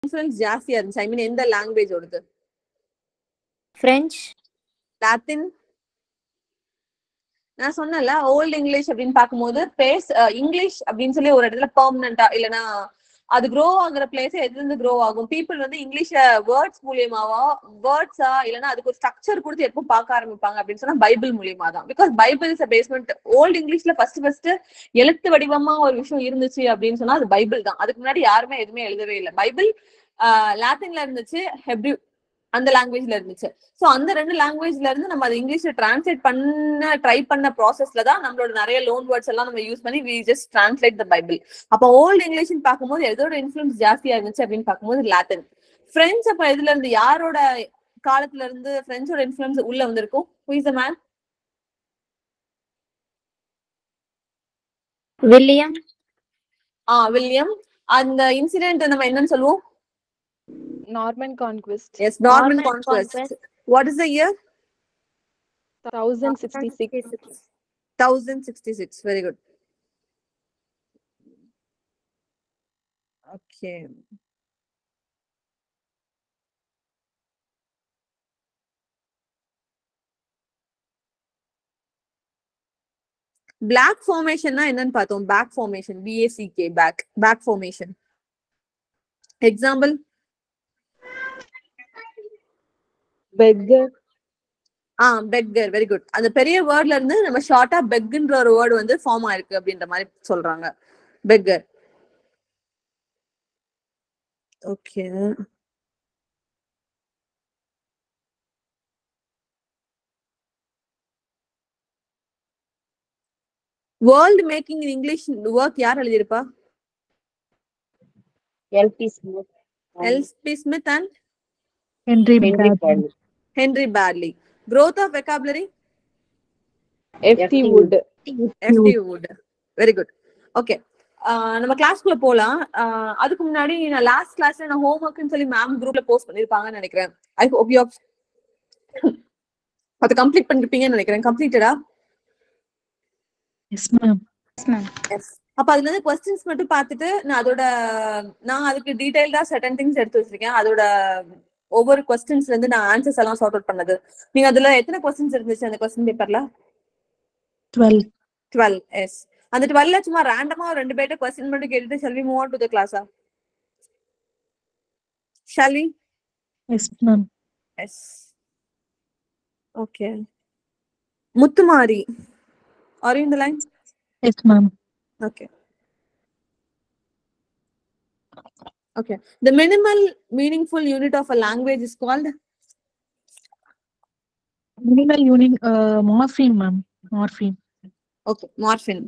Influence ஜாஸ்தியா இருந்துச்சு ஐ mean எந்த லாங்குவேஜ் ஓடுது French. லாத்தின் நான் சொன்னல ஓல்ட் இங்கிலீஷ் அப்படின்னு பார்க்கும்போது பேஸ் இங்கிலீஷ் அப்படின்னு சொல்லி ஒரு இடத்துல பெர்மனண்டா இல்லனா அது க்ரோ ஆகுற பிளேஸ் எதுல இருந்து க்ரோ ஆகும் பீப்புள் வந்து இங்கிலீஷ வேர்ட்ஸ் மூலியமாவா வேர்ட்ஸா இல்லனா அதுக்கு ஒரு ஸ்ட்ரக்சர் கொடுத்து எப்போ பார்க்க ஆரம்பிப்பாங்க அப்படின்னு சொன்னா பைபிள் மூலியமா தான் because Bible is basement old இங்கிலீஷ்ல ஃபர்ஸ்ட் ஃபர்ஸ்ட் எழுத்து வடிவமா ஒரு விஷயம் இருந்துச்சு அப்படின்னு சொன்னா அது பைபிள் தான் அதுக்கு முன்னாடி யாருமே எதுவுமே எழுதவே இல்லை பைபிள் லாத்தின்ல இருந்துச்சு ஹெப்ரி அந்த லாங்குவேஜ்ல இருந்துச்சு சோ அந்த ரெண்டு லாங்குவேஜ்ல இருந்து நம்ம அதை இங்கிலீஷ்ல டிரான்ஸ்லேட் பண்ண ட்ரை பண்ண ப்ராசஸ்ல தான் நம்மளோட நிறைய லோன் வேர்ட்ஸ் எல்லாம் நம்ம யூஸ் பண்ணி we just translate the Bible அப்போ ஓல்டு இங்கிலீஷ்னு பார்க்கும்போது எதோட இன்ஃபுளுன்ஸ் ஜாஸ்தியா இருந்துச்சு அப்படின்னு பார்க்கும்போது லாத்தின் பிரெஞ்சு அப்ப இதுல இருந்து யாரோட காலத்துல இருந்து பிரெஞ்சோட இன்ஃபுளுன்ஸ் உள்ள வந்திருக்கும் who is the man William. ஆ வில்லியம் அந்த இன்சிடென்ட் நம்ம என்னன்னு சொல்லுவோம் Norman conquest. Yes Norman Norman conquest conquest. What is the year 1066. Thousand sixty six very good okay block ஃபார்மேஷன்னா என்னன்னு பார்த்தோம் back formation B A C K back back formation example Beggar. ஆ beggar very good அந்த பெரிய வேர்ட்ல இருந்து நம்ம ஷார்ட்டா பெக்குன்ற ஒரு வேர்டு வந்து ஃபார்ம் ஆயிருக்கு அப்படின்ற மாதிரி சொல்றாங்க beggar okay word making in English work யார் எழுதியிருப்பா L.P. Smith. L P Smith and Henry Henry Bradley. Bradley. Henry Bradley growth of vocabulary F.T. Wood. F T Wood very good okay நம்ம கிளாஸ்க்குள்ள போலாம் ஆஹ் அதுக்கு முன்னாடி நான் லாஸ்ட் கிளாஸ்ல நான் ஹோம் ஒர்க்னு சொல்லி மேம் குரூப்ல போஸ்ட் பண்ணிருப்பாங்கன்னு நினைக்கிறேன் ஐ ஹோப் யூ அதை கம்ப்ளீட் பண்ணிருப்பீங்கன்னு நினைக்கிறேன் கம்ப்ளீட்டடா Yes, ma'am. Yes, ma'am. அப்ப அதுல இருந்து கொஸ்டின்ஸ் மட்டும் பார்த்துட்டு நான் அதோட நான் அதுக்கு டீடைல்டா செட்டன் திங்ஸ் எடுத்து வச்சிருக்கேன் அதோட ஒவ்வொரு கொஸ்டின்ஸ்ல இருந்து நான் ஆன்சர்ஸ் எல்லாம் சார்ட் அவுட் பண்ணது நீங்க அதுல எத்தனை கொஸ்டின்ஸ் இருந்துச்சு அந்த கொஸ்டின் பேப்பர்ல 12. டுவெல் எஸ் அந்த டுவெல்ல சும்மா ரேண்டமா ஒரு ரெண்டு பேர்ட்ட கொஸ்டின் மட்டும் கேட்டுட்டு shall we move on to the கிளாஸா shall we Yes, ma'am. Yes okay Muthumari are in the line Yes, ma'am. Okay. Okay. The minimal meaningful unit of a language is called Minimal unit, uh, morpheme, ma'am. Morpheme. okay morpheme.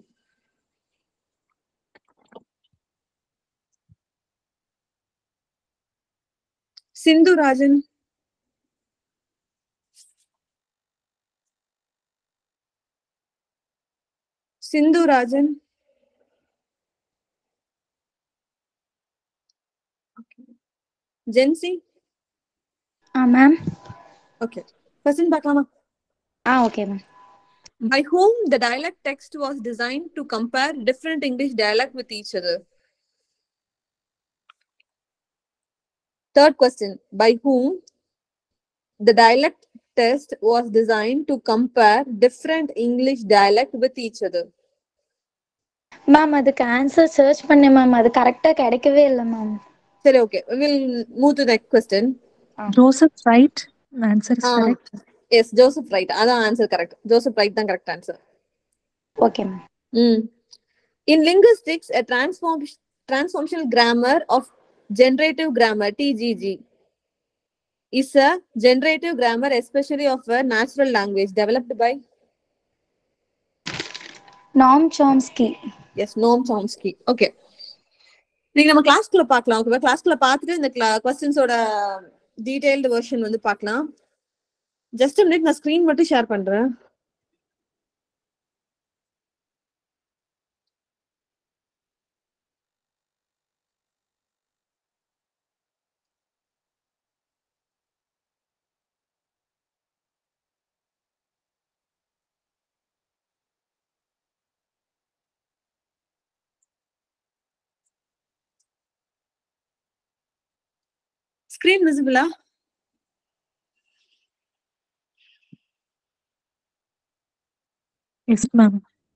Sindhu Rajan. Sindhu Rajan. Jency. Ah, ma'am. Okay. Question பார்க்கலாமா Ah, okay, ma'am. by whom the dialect text was designed to compare different English dialect with each other. Third question by whom the dialect test was designed to compare different English dialect with each other. Ma'am அதுக்கு answer search பண்ணேன் ma'am அது கரெக்டா கிடைக்கவே இல்லை ma'am சரி okay we'll move to the next question Joseph Wright. The answer is Ah. correct. yes Joseph Wright அதான் answer correct Joseph Wright தான் correct answer ஓகே ma'am Mm. In linguistics, a transform transformational grammar of generative grammar (TGG) is a generative grammar, especially of a natural language, developed by Noam Chomsky yes Noam Chomsky. Okay. நீங்க நம்ம கிளாஸ்க்குள்ள பார்க்கலாம் ஓகேவா கிளாஸ்க்குள்ள பார்த்துட்டு இந்த கொஸ்டின்ஸோட detailed version வந்து பார்க்கலாம் just minute நான் screen மட்டும் ஷேர் பண்றேன் ஸ்கிரீன் விசிபிளா Yes, ma'am.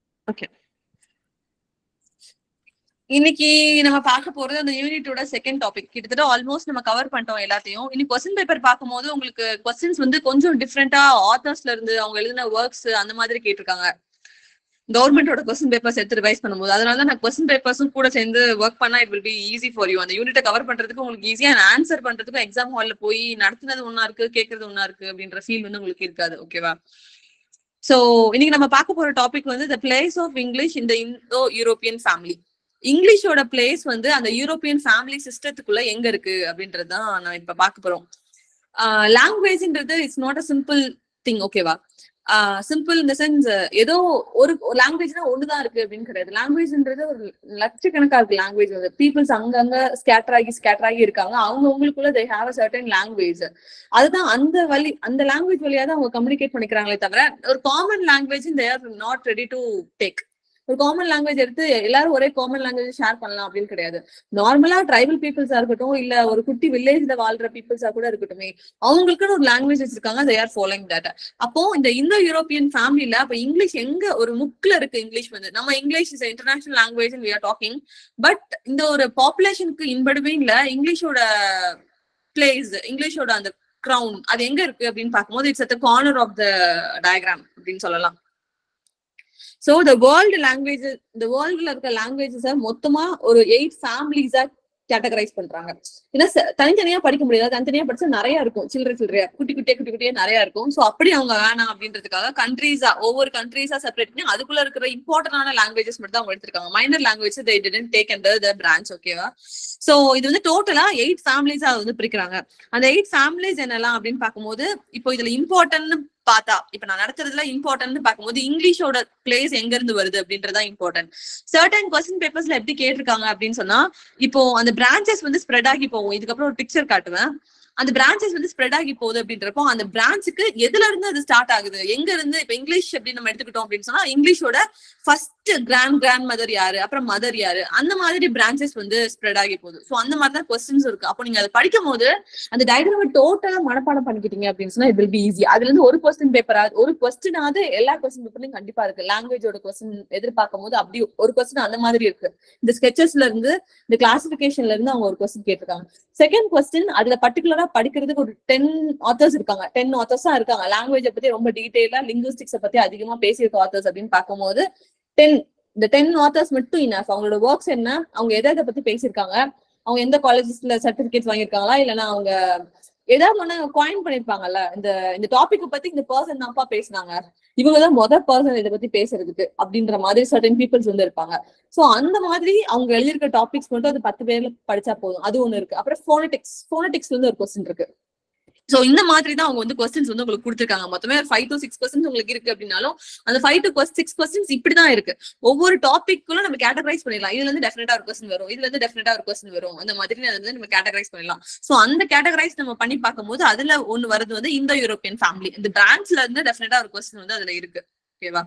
இன்னைக்கு நம்ம பார்க்க போறது அந்த யூனிட்டோட செகண்ட் டாபிக் கிட்டத்தட்ட ஆல்மோஸ்ட் நம்ம கவர் பண்ணிட்டோம் எல்லாத்தையும் இனி கொஸ்டின் பேப்பர் பார்க்கும்போது உங்களுக்கு கொஸ்டின்ஸ் வந்து கொஞ்சம் டிஃப்ரெண்டா ஆத்தர்ஸ்ல இருந்து அவங்க எழுதின ஒர்க்ஸ் அந்த மாதிரி கேட்டிருக்காங்க கவர்மெண்டோட கொஸ்டின் பேப்பர்ஸ் எடுத்து ரிவைஸ் பண்ணும்போது அதனால தான் நான் கொஸ்டின் பேப்பர்ஸும் கூட சேர்ந்து ஒர்க் பண்ணா it will be easy for you அந்த யூனிட்டை கவர் பண்றதுக்கு உங்களுக்கு ஈஸியா ஆன்சர் பண்றதுக்கும் எக்ஸாம் ஹால்ல போய் நடத்துனது ஒண்ணா இருக்கு கேட்கறது ஒண்ணா இருக்கு அப்படின்ற ஃபீல் வந்து உங்களுக்கு இருக்காது ஓகேவா சோ இன்னைக்கு நம்ம பார்க்க போற டாபிக் வந்து த பிளேஸ் ஆஃப் இங்கிலீஷ் இந்த இந்தோ யூரோப்பியன் ஃபேமிலி இங்கிலீஷோட பிளேஸ் வந்து அந்த யூரோப்பியன் ஃபேமிலி சிஸ்டத்துக்குள்ள எங்க இருக்கு அப்படின்றது தான் நான் இப்ப பார்க்க போறோம் லாங்குவேஜ்ன்றது it's not a simple thing ஓகேவா சிம்பிள் இந்த சென்ஸ் ஏதோ ஒரு லாங்குவேஜ்னா ஒண்ணுதான் இருக்கு அப்படின்னு கிடையாது லாங்குவேஜ்ன்றது ஒரு லட்சக்கணக்கா இருக்கு லாங்குவேஜ் வந்து பீப்புள்ஸ் அங்கங்க ஸ்கேட்டர் ஆகி ஸ்கேட்டர் ஆகி இருக்காங்க அவங்க அவங்களுக்குள்ள they have a certain language அதுதான் அந்த வழி அந்த லாங்குவேஜ் வழியா தான் அவங்க கம்யூனிகேட் பண்ணிக்கிறாங்களே தவிர ஒரு common language they are not ready to take ஒரு காமன் லாங்குவேஜ் எடுத்து எல்லாரும் ஒரே காமன் லாங்குவேஜ் ஷேர் பண்ணலாம் அப்படின்னு கிடையாது நார்மலா ட்ரைபல் பீப்புள்ஸா இருக்கட்டும் இல்ல ஒரு குட்டி வில்லேஜ்ல வாழ்ற பீப்புள்ஸா கூட இருக்கட்டுமே அவங்களுக்குன்னு ஒரு லாங்குவேஜ் வச்சிருக்காங்க தே ஆர் ஃபாலோயிங் தட் அப்போ இந்த இந்தோ யூரோப்பியன் ஃபேமிலில அப்ப இங்கிலீஷ் எங்க ஒரு முக்ல இருக்கு இங்கிலீஷ் வந்து நம்ம English is international language we are talking but இந்த ஒரு பாப்புலேஷனுக்கு இன்படுவீன்ல இங்கிலீஷோட பிளேஸ் இங்கிலீஷோட அந்த கிரவுன் அது எங்க இருக்கு அப்படின்னு பார்க்கும்போது it's at corner of the diagram அப்படின்னு சொல்லலாம் சோ த வேர்ல்டு லாங்குவேஜ் இந்த வேர்ல்டுல இருக்க லாங்குவேஜஸ மொத்தமா ஒரு எயிட் ஃபேமிலிஸா கேட்டகரைஸ் பண்றாங்க ஏன்னா ச- தனித்தனியா படிக்க முடியாது தனித்தனியா படிச்சா நிறைய இருக்கும் சில்லறை சில்லறையா குட்டி குட்டியா குட்டி குட்டியா நிறைய இருக்கும் சோ அப்படி அவங்க வேணாம் அப்படின்றதுக்காக கண்ட்ரீஸா ஒவ்வொரு கண்ட்ரீஸா செப்பரேட் பண்ணி அதுக்குள்ள இருக்கிற இம்பார்ட்டன்டான லாங்குவேஜஸ் மட்டும் தான் அவங்க எடுத்திருக்காங்க minor language they didn't take under the branch ஓகேவா சோ இது வந்து டோட்டலா எயிட் ஃபேமிலிஸா வந்து பிரிக்கிறாங்க அந்த எயிட் ஃபேமிலிஸ் என்னலாம் அப்படின்னு பார்க்கும்போது இப்போ இதுல இம்பார்ட்டன்ட் பார்த்தா இப்ப நான் நடத்துறதுல இம்பார்ட்டன்ட் பார்க்கும்போது இங்கிலீஷோட பிளேஸ் எங்க இருந்து வருது அப்படின்றதா இம்பார்ட்டன்ட் சர்டன் கொஸ்டின் பேப்பர்ஸ்ல எப்படி கேட்டிருக்காங்க அப்படின்னு சொன்னா இப்போ அந்த பிரான்ச்சஸ் வந்து ஸ்ப்ரெட் ஆகி போகும் இதுக்கப்புறம் ஒரு பிக்சர் காட்டுவேன் அந்த பிரான்ச்சஸ் வந்து ஸ்ப்ரெட் ஆகி போகுது அப்படின்றப்போ அந்த பிரான்ச்சுக்கு எதுல இருந்து அது ஸ்டார்ட் ஆகுது எங்க இருந்து இப்ப இங்கிலீஷ் அப்படின்னு நம்ம எடுத்துக்கிட்டோம் அப்படின்னு சொன்னா இங்கிலீஷோட ஃபர்ஸ்ட் கிராண்ட் கிராண்ட் மதர் யாரு அப்புறம் மதர் யாரு அந்த மாதிரி பிரான்ச்சஸ் வந்து ஸ்ப்ரெட் ஆகி போகுது சோ அந்த மாதிரி தான் கொஸ்டின்ஸ் இருக்கு அப்போ நீங்க அதை படிக்கும் போது அந்த டயக்ராம டோட்டலா மனப்பாடம் பண்ணிக்கிட்டீங்க அப்படின்னு சொன்னா இட் வில் பி ஈஸி அதுல இருந்து ஒரு கொஸ்டின் பேப்பரா ஒரு கொஸ்டினாவது எல்லா கொஸ்டின் பேப்பர்லயும் கண்டிப்பா இருக்கு லாங்குவேஜோட கொஸ்டின் எதிர்பார்க்கும் போது அப்படி ஒரு கொஸ்டின் அந்த மாதிரி இருக்கு இந்த ஸ்கெச்சஸ்ல இருந்து இந்த கிளாசிபிகேஷன்ல இருந்து அவங்க ஒரு கொஸ்டின் கேட்டிருக்காங்க செகண்ட் கொஸ்டின் அதுல பர்டிகுலரா படிக்கிறதுக்கு ஒரு டென் ஆத்தர்ஸ் இருக்காங்க டென் ஆத்தர்ஸா இருக்காங்க லாங்குவேஜை பத்தி ரொம்ப டீடைலா லிங்குவிஸ்டிக்ஸை பத்தி அதிகமா பேசியிருக்க ஆத்தர்ஸ் அப்படின்னு பார்க்கும்போது டென் இந்த டென் ஆத்தர்ஸ் மட்டும் இனஃப் அவங்களோட ஒர்க்ஸ் என்ன அவங்க எதை எதை பத்தி பேசியிருக்காங்க அவங்க எந்த காலேஜஸ்ல சர்டிபிகேட்ஸ் வாங்கியிருக்காங்களா இல்லைன்னா அவங்க ஏதாவது ஒண்ணு காயின் பண்ணிருப்பாங்கல்ல இந்த இந்த டாபிக் பத்தி இந்த பர்சன் தான்ப்பா பேசுனாங்க இவங்க தான் மொதல் பர்சன் இதை பத்தி பேசுறதுக்கு அப்படின்ற மாதிரி சர்டன் பீப்புள்ஸ் வந்து இருப்பாங்க சோ அந்த மாதிரி அவங்க எழுதியிருக்க டாபிக்ஸ் மட்டும் அது பத்து பேர்ல படிச்சா போதும் அது ஒண்ணு இருக்கு அப்புறம் போனடிக்ஸ் போனடிக்ஸ்ல இருந்து ஒரு கொஸ்டின் இருக்கு சோ இந்த மாதிரி தான் அவங்க வந்து கொஸ்டின்ஸ் வந்து உங்களுக்கு கொடுத்துருக்காங்க மொத்தமே ஃபைவ் டு சிக்ஸ் கொஸ்டின்ஸ் உங்களுக்கு இருக்கு அப்படின்னாலும் அந்த ஃபைவ் டு சிக்ஸ் கொஸ்டின்ஸ் இப்படிதான் இருக்கு ஒவ்வொரு டாபிக்குள்ள நம்ம கேட்டகரைஸ் பண்ணிடலாம் இதுல இருந்து டெஃபினட்டா ஒரு கொஸ்டின் வரும் இதுல இருந்து டெஃபினட்டா ஒரு கொஸ்டின் வரும் அந்த மாதிரி அதுல இருந்து நம்ம கேட்டகரைஸ் பண்ணிடலாம் சோ அந்த கேட்டகரைஸ் நம்ம பண்ணி பார்க்கும்போது அதுல ஒண்ணு வருது வந்து இந்த யூரோப்பியன் ஃபேமிலி இந்த பிரான்ச்ல இருந்து டெஃபினட்டா ஒரு கொஸ்டின் வந்து அதுல இருக்கு ஓகேவா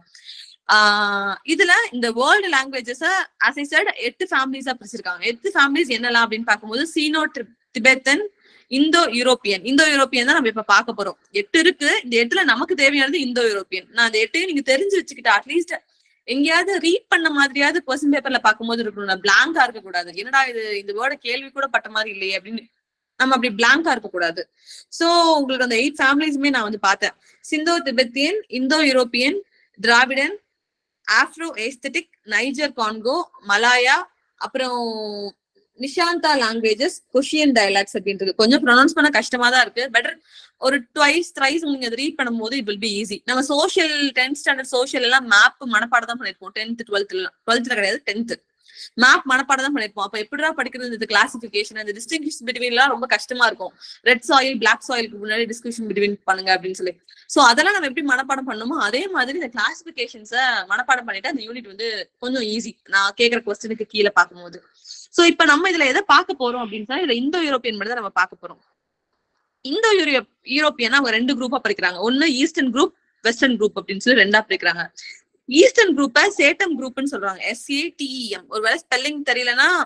ஆஹ் இதுல இந்த world languages as I said எட்டு ஃபேமிலிஸா பிரிச்சிருக்காங்க எட்டு ஃபேமிலிஸ் என்னலாம் அப்படின்னு பார்க்கும்போது Sino Tibetan Indo European Indo European தான் நம்ம இப்ப பார்க்க போறோம் எட்டு இருக்கு இந்த எட்டுல நமக்கு தேவையானது இந்தோ யூரோப்பியன் நான் அந்த எட்டையும் நீங்க தெரிஞ்சு வச்சுக்கிட்டு அட்லீஸ்ட் எங்கேயாவது ரீட் பண்ண மாதிரியாவது கொஸ்டின் பேப்பர்ல பார்க்கும்போது இருக்கணும் பிளாங்கா இருக்க கூடாது என்னடா இது இந்த வேர்டை கேள்வி கூட பட்ட மாதிரி இல்லையே அப்படின்னு நம்ம அப்படி பிளாங்கா இருக்க கூடாது சோ உங்களுக்கு அந்த எயிட் ஃபேமிலிஸுமே நான் வந்து பார்த்தேன் Sino Tibetan Indo European Dravidian Afro Asiatic Niger Congo Malaya அப்புறம் நிஷாந்தா லாங்குவேஜஸ் கொஷியன் டயலாக்ஸ் அப்படின்றது கொஞ்சம் ப்ரொனவுன்ஸ் பண்ண கஷ்டமா தான் இருக்கு பெட்டர் ஒரு ட்வைஸ் த்ரைஸ் நீங்க அதை ரீட் பண்ணும்போது இட் வில் பி ஈஸி நம்ம சோஷியல் டென்த் ஸ்டாண்டர்ட் சோஷியல் எல்லாம் மேப் மனப்பாடம் தான் பண்ணிருப்போம் டென்த் டுவெல்த்ல டுவெல்த்ல கிடையாது டென்த் மேப் மனப்பாடம் தான் பண்ணிருப்போம் அப்ப எப்படிடா படிக்கிறது இந்த கிளாசிபிகேஷன் அந்த டிஸ்டிங்ஷன் பிட்வீன் எல்லாம் ரொம்ப கஷ்டமா இருக்கும் ரெட் சாயில் பிளாக் சாயிலுக்கு முன்னாடி டிஸ்கஷன் பிட்வீன் பண்ணுங்க அப்படின்னு சொல்லி சோ அதெல்லாம் நம்ம எப்படி மனப்பாடம் பண்ணணுமோ அதே மாதிரி இந்த கிளாசிபிகேஷன்ஸ மனப்பாடம் பண்ணிட்டு அந்த யூனிட் வந்து கொஞ்சம் ஈஸி நான் கேக்குற கொஸ்டினுக்கு கீழே பார்க்கும்போது சோ இப்ப நம்ம இதுல எதை பார்க்க போறோம் அப்படின்னு சொன்னா இதுல இந்தோ யூரோப்பியன் மட்டும் தான் நம்ம பார்க்க போறோம் இந்தோ யூரோப் யூரோப்பியன் அவங்க ரெண்டு குரூப்பா பிரிக்கிறாங்க ஒன்னு ஈஸ்டர்ன் குரூப் வெஸ்டர்ன் குரூப் அப்படின்னு சொல்லி ரெண்டா பிரிக்கிறாங்க ஈஸ்டர்ன் குரூப்ப சேட்டம் குரூப்னு சொல்றாங்க எஸ்ஏடிஎம் ஒருவேளை ஸ்பெல்லிங் தெரியலனா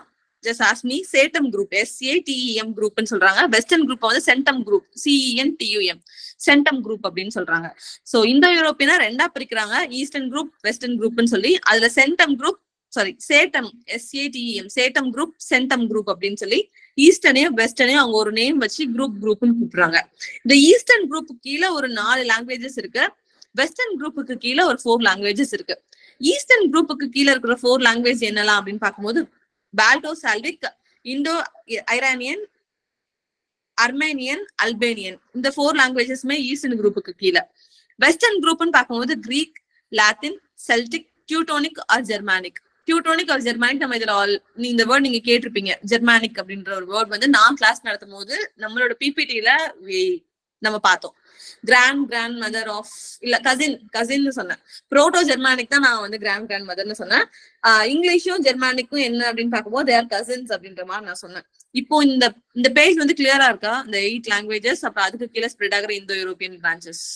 ஜஸ்ட் ஆஸ்மி சேட்டம் குரூப் எஸ்ஏடிஎம் குரூப்னு சொல்றாங்க வெஸ்டர்ன் குரூப் வந்து centum group CEN TUM centum group அப்படின்னு சொல்றாங்க சோ இந்த யூரோப்பியனா ரெண்டா பிரிக்கிறாங்க ஈஸ்டர்ன் குரூப் வெஸ்டர்ன் குரூப்னு சொல்லி அதுல centum group sorry satem SATM satem group centum group அப்படின்னு சொல்லி ஈஸ்டர்னையும் வெஸ்டர்னையும் அவங்க ஒரு நேம் வச்சு குரூப் குரூப்னு கூப்பிடுறாங்க இந்த ஈஸ்டர்ன் குரூப்புக்கு கீழே ஒரு நாலு லாங்குவேஜஸ் இருக்கு வெஸ்டர்ன் குரூப்புக்கு கீழே ஒரு ஃபோர் லாங்குவேஜஸ் இருக்கு ஈஸ்டர்ன் குரூப்புக்கு கீழே இருக்கிற ஃபோர் லாங்குவேஜ் என்னலாம் அப்படின்னு பார்க்கும்போது Balto Slavic Indo Iranian Armenian Albanian இந்த ஃபோர் லாங்குவேஜஸ்மே ஈஸ்டர்ன் குரூப்புக்கு கீழே வெஸ்டர்ன் குரூப்னு பார்க்கும்போது Greek Latin Celtic Teutonic or Germanic Teutonic or Germanic நம்ம இதுல ஆல் நீ இந்த வேர்ட் நீங்க கேட்டிருப்பீங்க ஜெர்மானிக் அப்படின்ற ஒரு வேர்ட் வந்து நான் கிளாஸ் நடத்தும் போது நம்மளோட பிபிடில நம்ம பார்த்தோம் கிராண்ட் கிராண்ட் மதர் ஆஃப் இல்ல கசின் கசின்னு சொன்னேன் புரோட்டோ ஜெர்மானிக் தான் நான் வந்து கிராண்ட் கிராண்ட் மதர்னு சொன்னேன் ஆஹ் இங்கிலீஷும் ஜெர்மானிக்கும் என்ன அப்படின்னு பார்க்கும்போது தேர் கசின்ஸ் அப்படின்ற மாதிரி நான் சொன்னேன் இப்போ இந்த இந்த பேஜ் வந்து கிளியரா இருக்கா இந்த எயிட் லாங்குவேஜஸ் அப்புறம் அதுக்கு கீழே ஸ்ப்ரெட் ஆகிற Indo European branches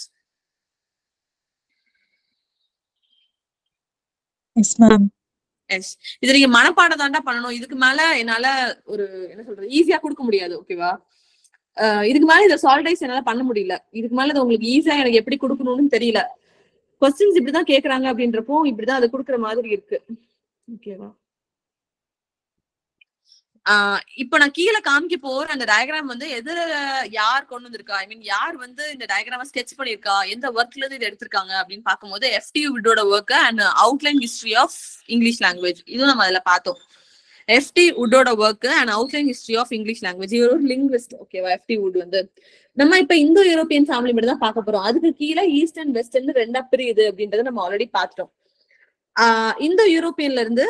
Yes, ma'am. Yes இது நீங்க மனப்பாடம் தாண்டா பண்ணணும் இதுக்கு மேல என்னால ஒரு என்ன சொல்றது ஈஸியா கொடுக்க முடியாது ஓகேவா இதுக்கு மேல இதை சால்டைஸ் என்னால பண்ண முடியல இதுக்கு மேல இது உங்களுக்கு ஈஸியா எனக்கு எப்படி கொடுக்கணும்னு தெரியல கொஸ்டின்ஸ் இப்படிதான் கேக்குறாங்க அப்படின்றப்போ இப்படிதான் அதை கொடுக்குற மாதிரி இருக்கு ஓகேவா ஆஹ் இப்போ நான் கீழே காமிக்க போற அந்த டயக்ராம் வந்து எதுல யார் கொண்டு வந்திருக்கா ஐ மீன் யார் வந்து இந்த டயக்ராம ஸ்கெச் பண்ணிருக்கா எந்த ஒர்க்ல இருந்து இது எடுத்திருக்காங்க அப்படின்னு பார்க்கும்போது எஃப்டி விட்டோட work and outline history of English language இதுவும் நம்ம அதுல பார்த்தோம் எஃப்டி வுட்டோட work and outline history of English language இவர் ஒரு லிங்குவிஸ்ட் ஓகேவா எஃப்டி வுட் வந்து நம்ம இப்ப இந்தோ யூரோப்பியன் ஃபேமிலி மட்டும் தான் பார்க்க போறோம் அதுக்கு கீழே ஈஸ்டர்ன் வெஸ்டர்ன் ரெண்டா பிரியுது அப்படின்றத நம்ம ஆல்ரெடி பார்த்துட்டோம் ஆஹ் இந்தோ யூரோப்பியன்ல இருந்து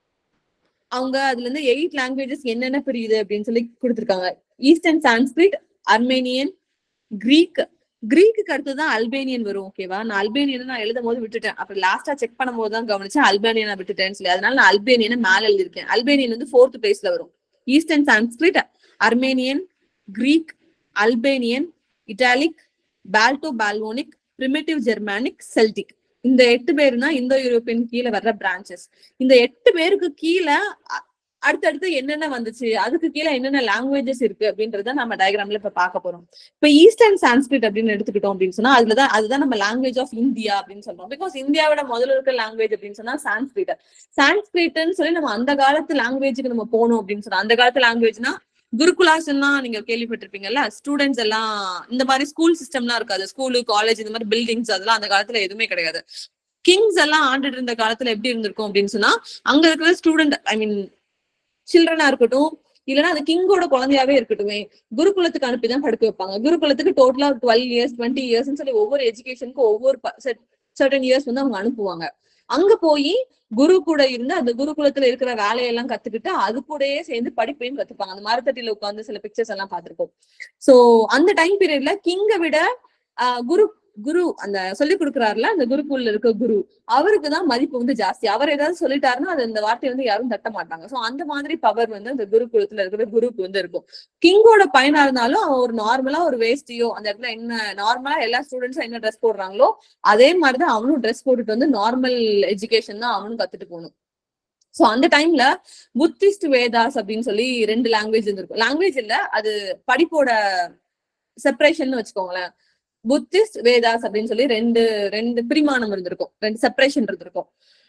அவங்க அதுல இருந்து எயிட் லாங்குவேஜஸ் என்னென்ன பிரியுது அப்படின்னு சொல்லி கொடுத்திருக்காங்க ஈஸ்டர்ன் சான்ஸ்கிரிட் அர்மேனியன் கிரீக் கிரீக்கு அடுத்து தான் அல்பேனியன் வரும் ஓகேவா நான் அல்பேனியன் நான் எழுதும் போது விட்டுட்டேன் அப்புறம் லாஸ்டா செக் பண்ணும்போது தான் கவனிச்சேன் அல்பேனியனை விட்டுட்டேன்னு சொல்லி அதனால நான் அல்பேனியனை மேல எழுதிருக்கேன் அல்பேனியன் வந்து ஃபோர்த் பிளேஸ்ல வரும் eastern Sanskrit Armenian Greek Albanian Italic Balto Slavonic primitive Germanic Celtic இந்த எட்டு பேருனா இந்தோ யூரோப்பியன் கீழே வர்ற பிரான்ச்சஸ் இந்த எட்டு பேருக்கு கீழே அ- அடுத்தடுத்து என்னென்ன வந்துச்சு அதுக்கு கீழே என்னென்ன லாங்குவேஜஸ் இருக்கு அப்படின்றத நம்ம டயக்ராம்ல இப்ப பார்க்க போறோம் இப்ப ஈஸ்டர்ன் சான்ஸ்கிரிட் அப்படின்னு எடுத்துக்கிட்டோம் அப்படின்னு சொன்னா அதுலதான் அதுதான் நம்ம லாங்குவேஜ் ஆஃப் இந்தியா அப்படின்னு சொல்றோம் பிகாஸ் இந்தியாவோட முதல்ல இருக்க லாங்குவேஜ் அப்படின்னு சொன்னா சான்ஸ்கிரிட் சான்ஸ்கிரிட்னு சொல்லி நம்ம அந்த காலத்து லாங்குவேஜுக்கு நம்ம போகணும் அப்படின்னு சொன்னா அந்த காலத்து லாங்குவேஜ்னா குருகுலாஸ் எல்லாம் நீங்க கேள்விப்பட்டிருப்பீங்கல்ல ஸ்டூடெண்ட்ஸ் எல்லாம் இந்த மாதிரி ஸ்கூல் சிஸ்டம்லாம் இருக்காது ஸ்கூலு காலேஜ் இந்த மாதிரி பில்டிங்ஸ் அதெல்லாம் அந்த காலத்துல எதுவுமே கிடையாது கிங்ஸ் எல்லாம் ஆண்டுட்டு இருந்த காலத்துல எப்படி இருந்திருக்கும் அப்படின்னு சொன்னா அங்க இருக்கிற ஸ்டூடெண்ட் ஐ மீன் சில்ட்ரனா இருக்கட்டும் இல்லைன்னா அந்த கிங்கோட குழந்தையாவே இருக்கட்டுமே குருகுலத்துக்கு அனுப்பி தான் படிக்க வைப்பாங்க குருகுலத்துக்கு டோட்டலா டுவெல் இயர்ஸ் டுவெண்ட்டி இயர்ஸ்னு சொல்லி ஒவ்வொரு எஜுகேஷனுக்கும் ஒவ்வொரு சர்டன் இயர்ஸ் வந்து அவங்க அனுப்புவாங்க அங்க போய் குரு கூட இருந்து அந்த குருகுலத்துல இருக்கிற வேலையெல்லாம் கத்துக்கிட்டு அது கூடயே சேர்ந்து படிப்பையும் கத்துப்பாங்க அந்த மரத்தட்டில உட்கார்ந்து சில பிக்சர்ஸ் எல்லாம் பார்த்திருப்போம் சோ அந்த டைம் பீரியட்ல கிங்க விட ஆஹ் குரு குரு அந்த சொல்லி கொடுக்குறாருல அந்த குருக்குள்ள இருக்க குரு அவருக்கு தான் மதிப்பு வந்து ஜாஸ்தி அவர் ஏதாவது சொல்லிட்டாருன்னா அது அந்த வார்த்தையை வந்து யாரும் தட்ட மாட்டாங்க சோ அந்த மாதிரி பவர் வந்து அந்த குருகுலத்துல இருக்கிற குருக்கு வந்து இருக்கும் கிங்கோட பையனா இருந்தாலும் அவன் ஒரு நார்மலா ஒரு வேஷ்டியோ அந்த இடத்துல என்ன நார்மலா எல்லா ஸ்டூடெண்ட்ஸும் என்ன ட்ரெஸ் போடுறாங்களோ அதே மாதிரிதான் அவனும் ட்ரெஸ் போட்டுட்டு வந்து நார்மல் எஜுகேஷன் தான் அவனும் கத்துட்டு போகணும் சோ அந்த டைம்ல புத்திஸ்ட் வேதாஸ் அப்படின்னு சொல்லி ரெண்டு லாங்குவேஜ் இருந்திருக்கும் லாங்குவேஜ் இல்ல அது படிப்போட செப்பரேஷன் வச்சுக்கோங்களேன் புத்திஸ்ட் வேதாஸ் அப்படின்னு சொல்லி ரெண்டு ரெண்டு பிரிமாணம் இருந்திருக்கும் ரெண்டு செப்பரேஷன் இருந்திருக்கும்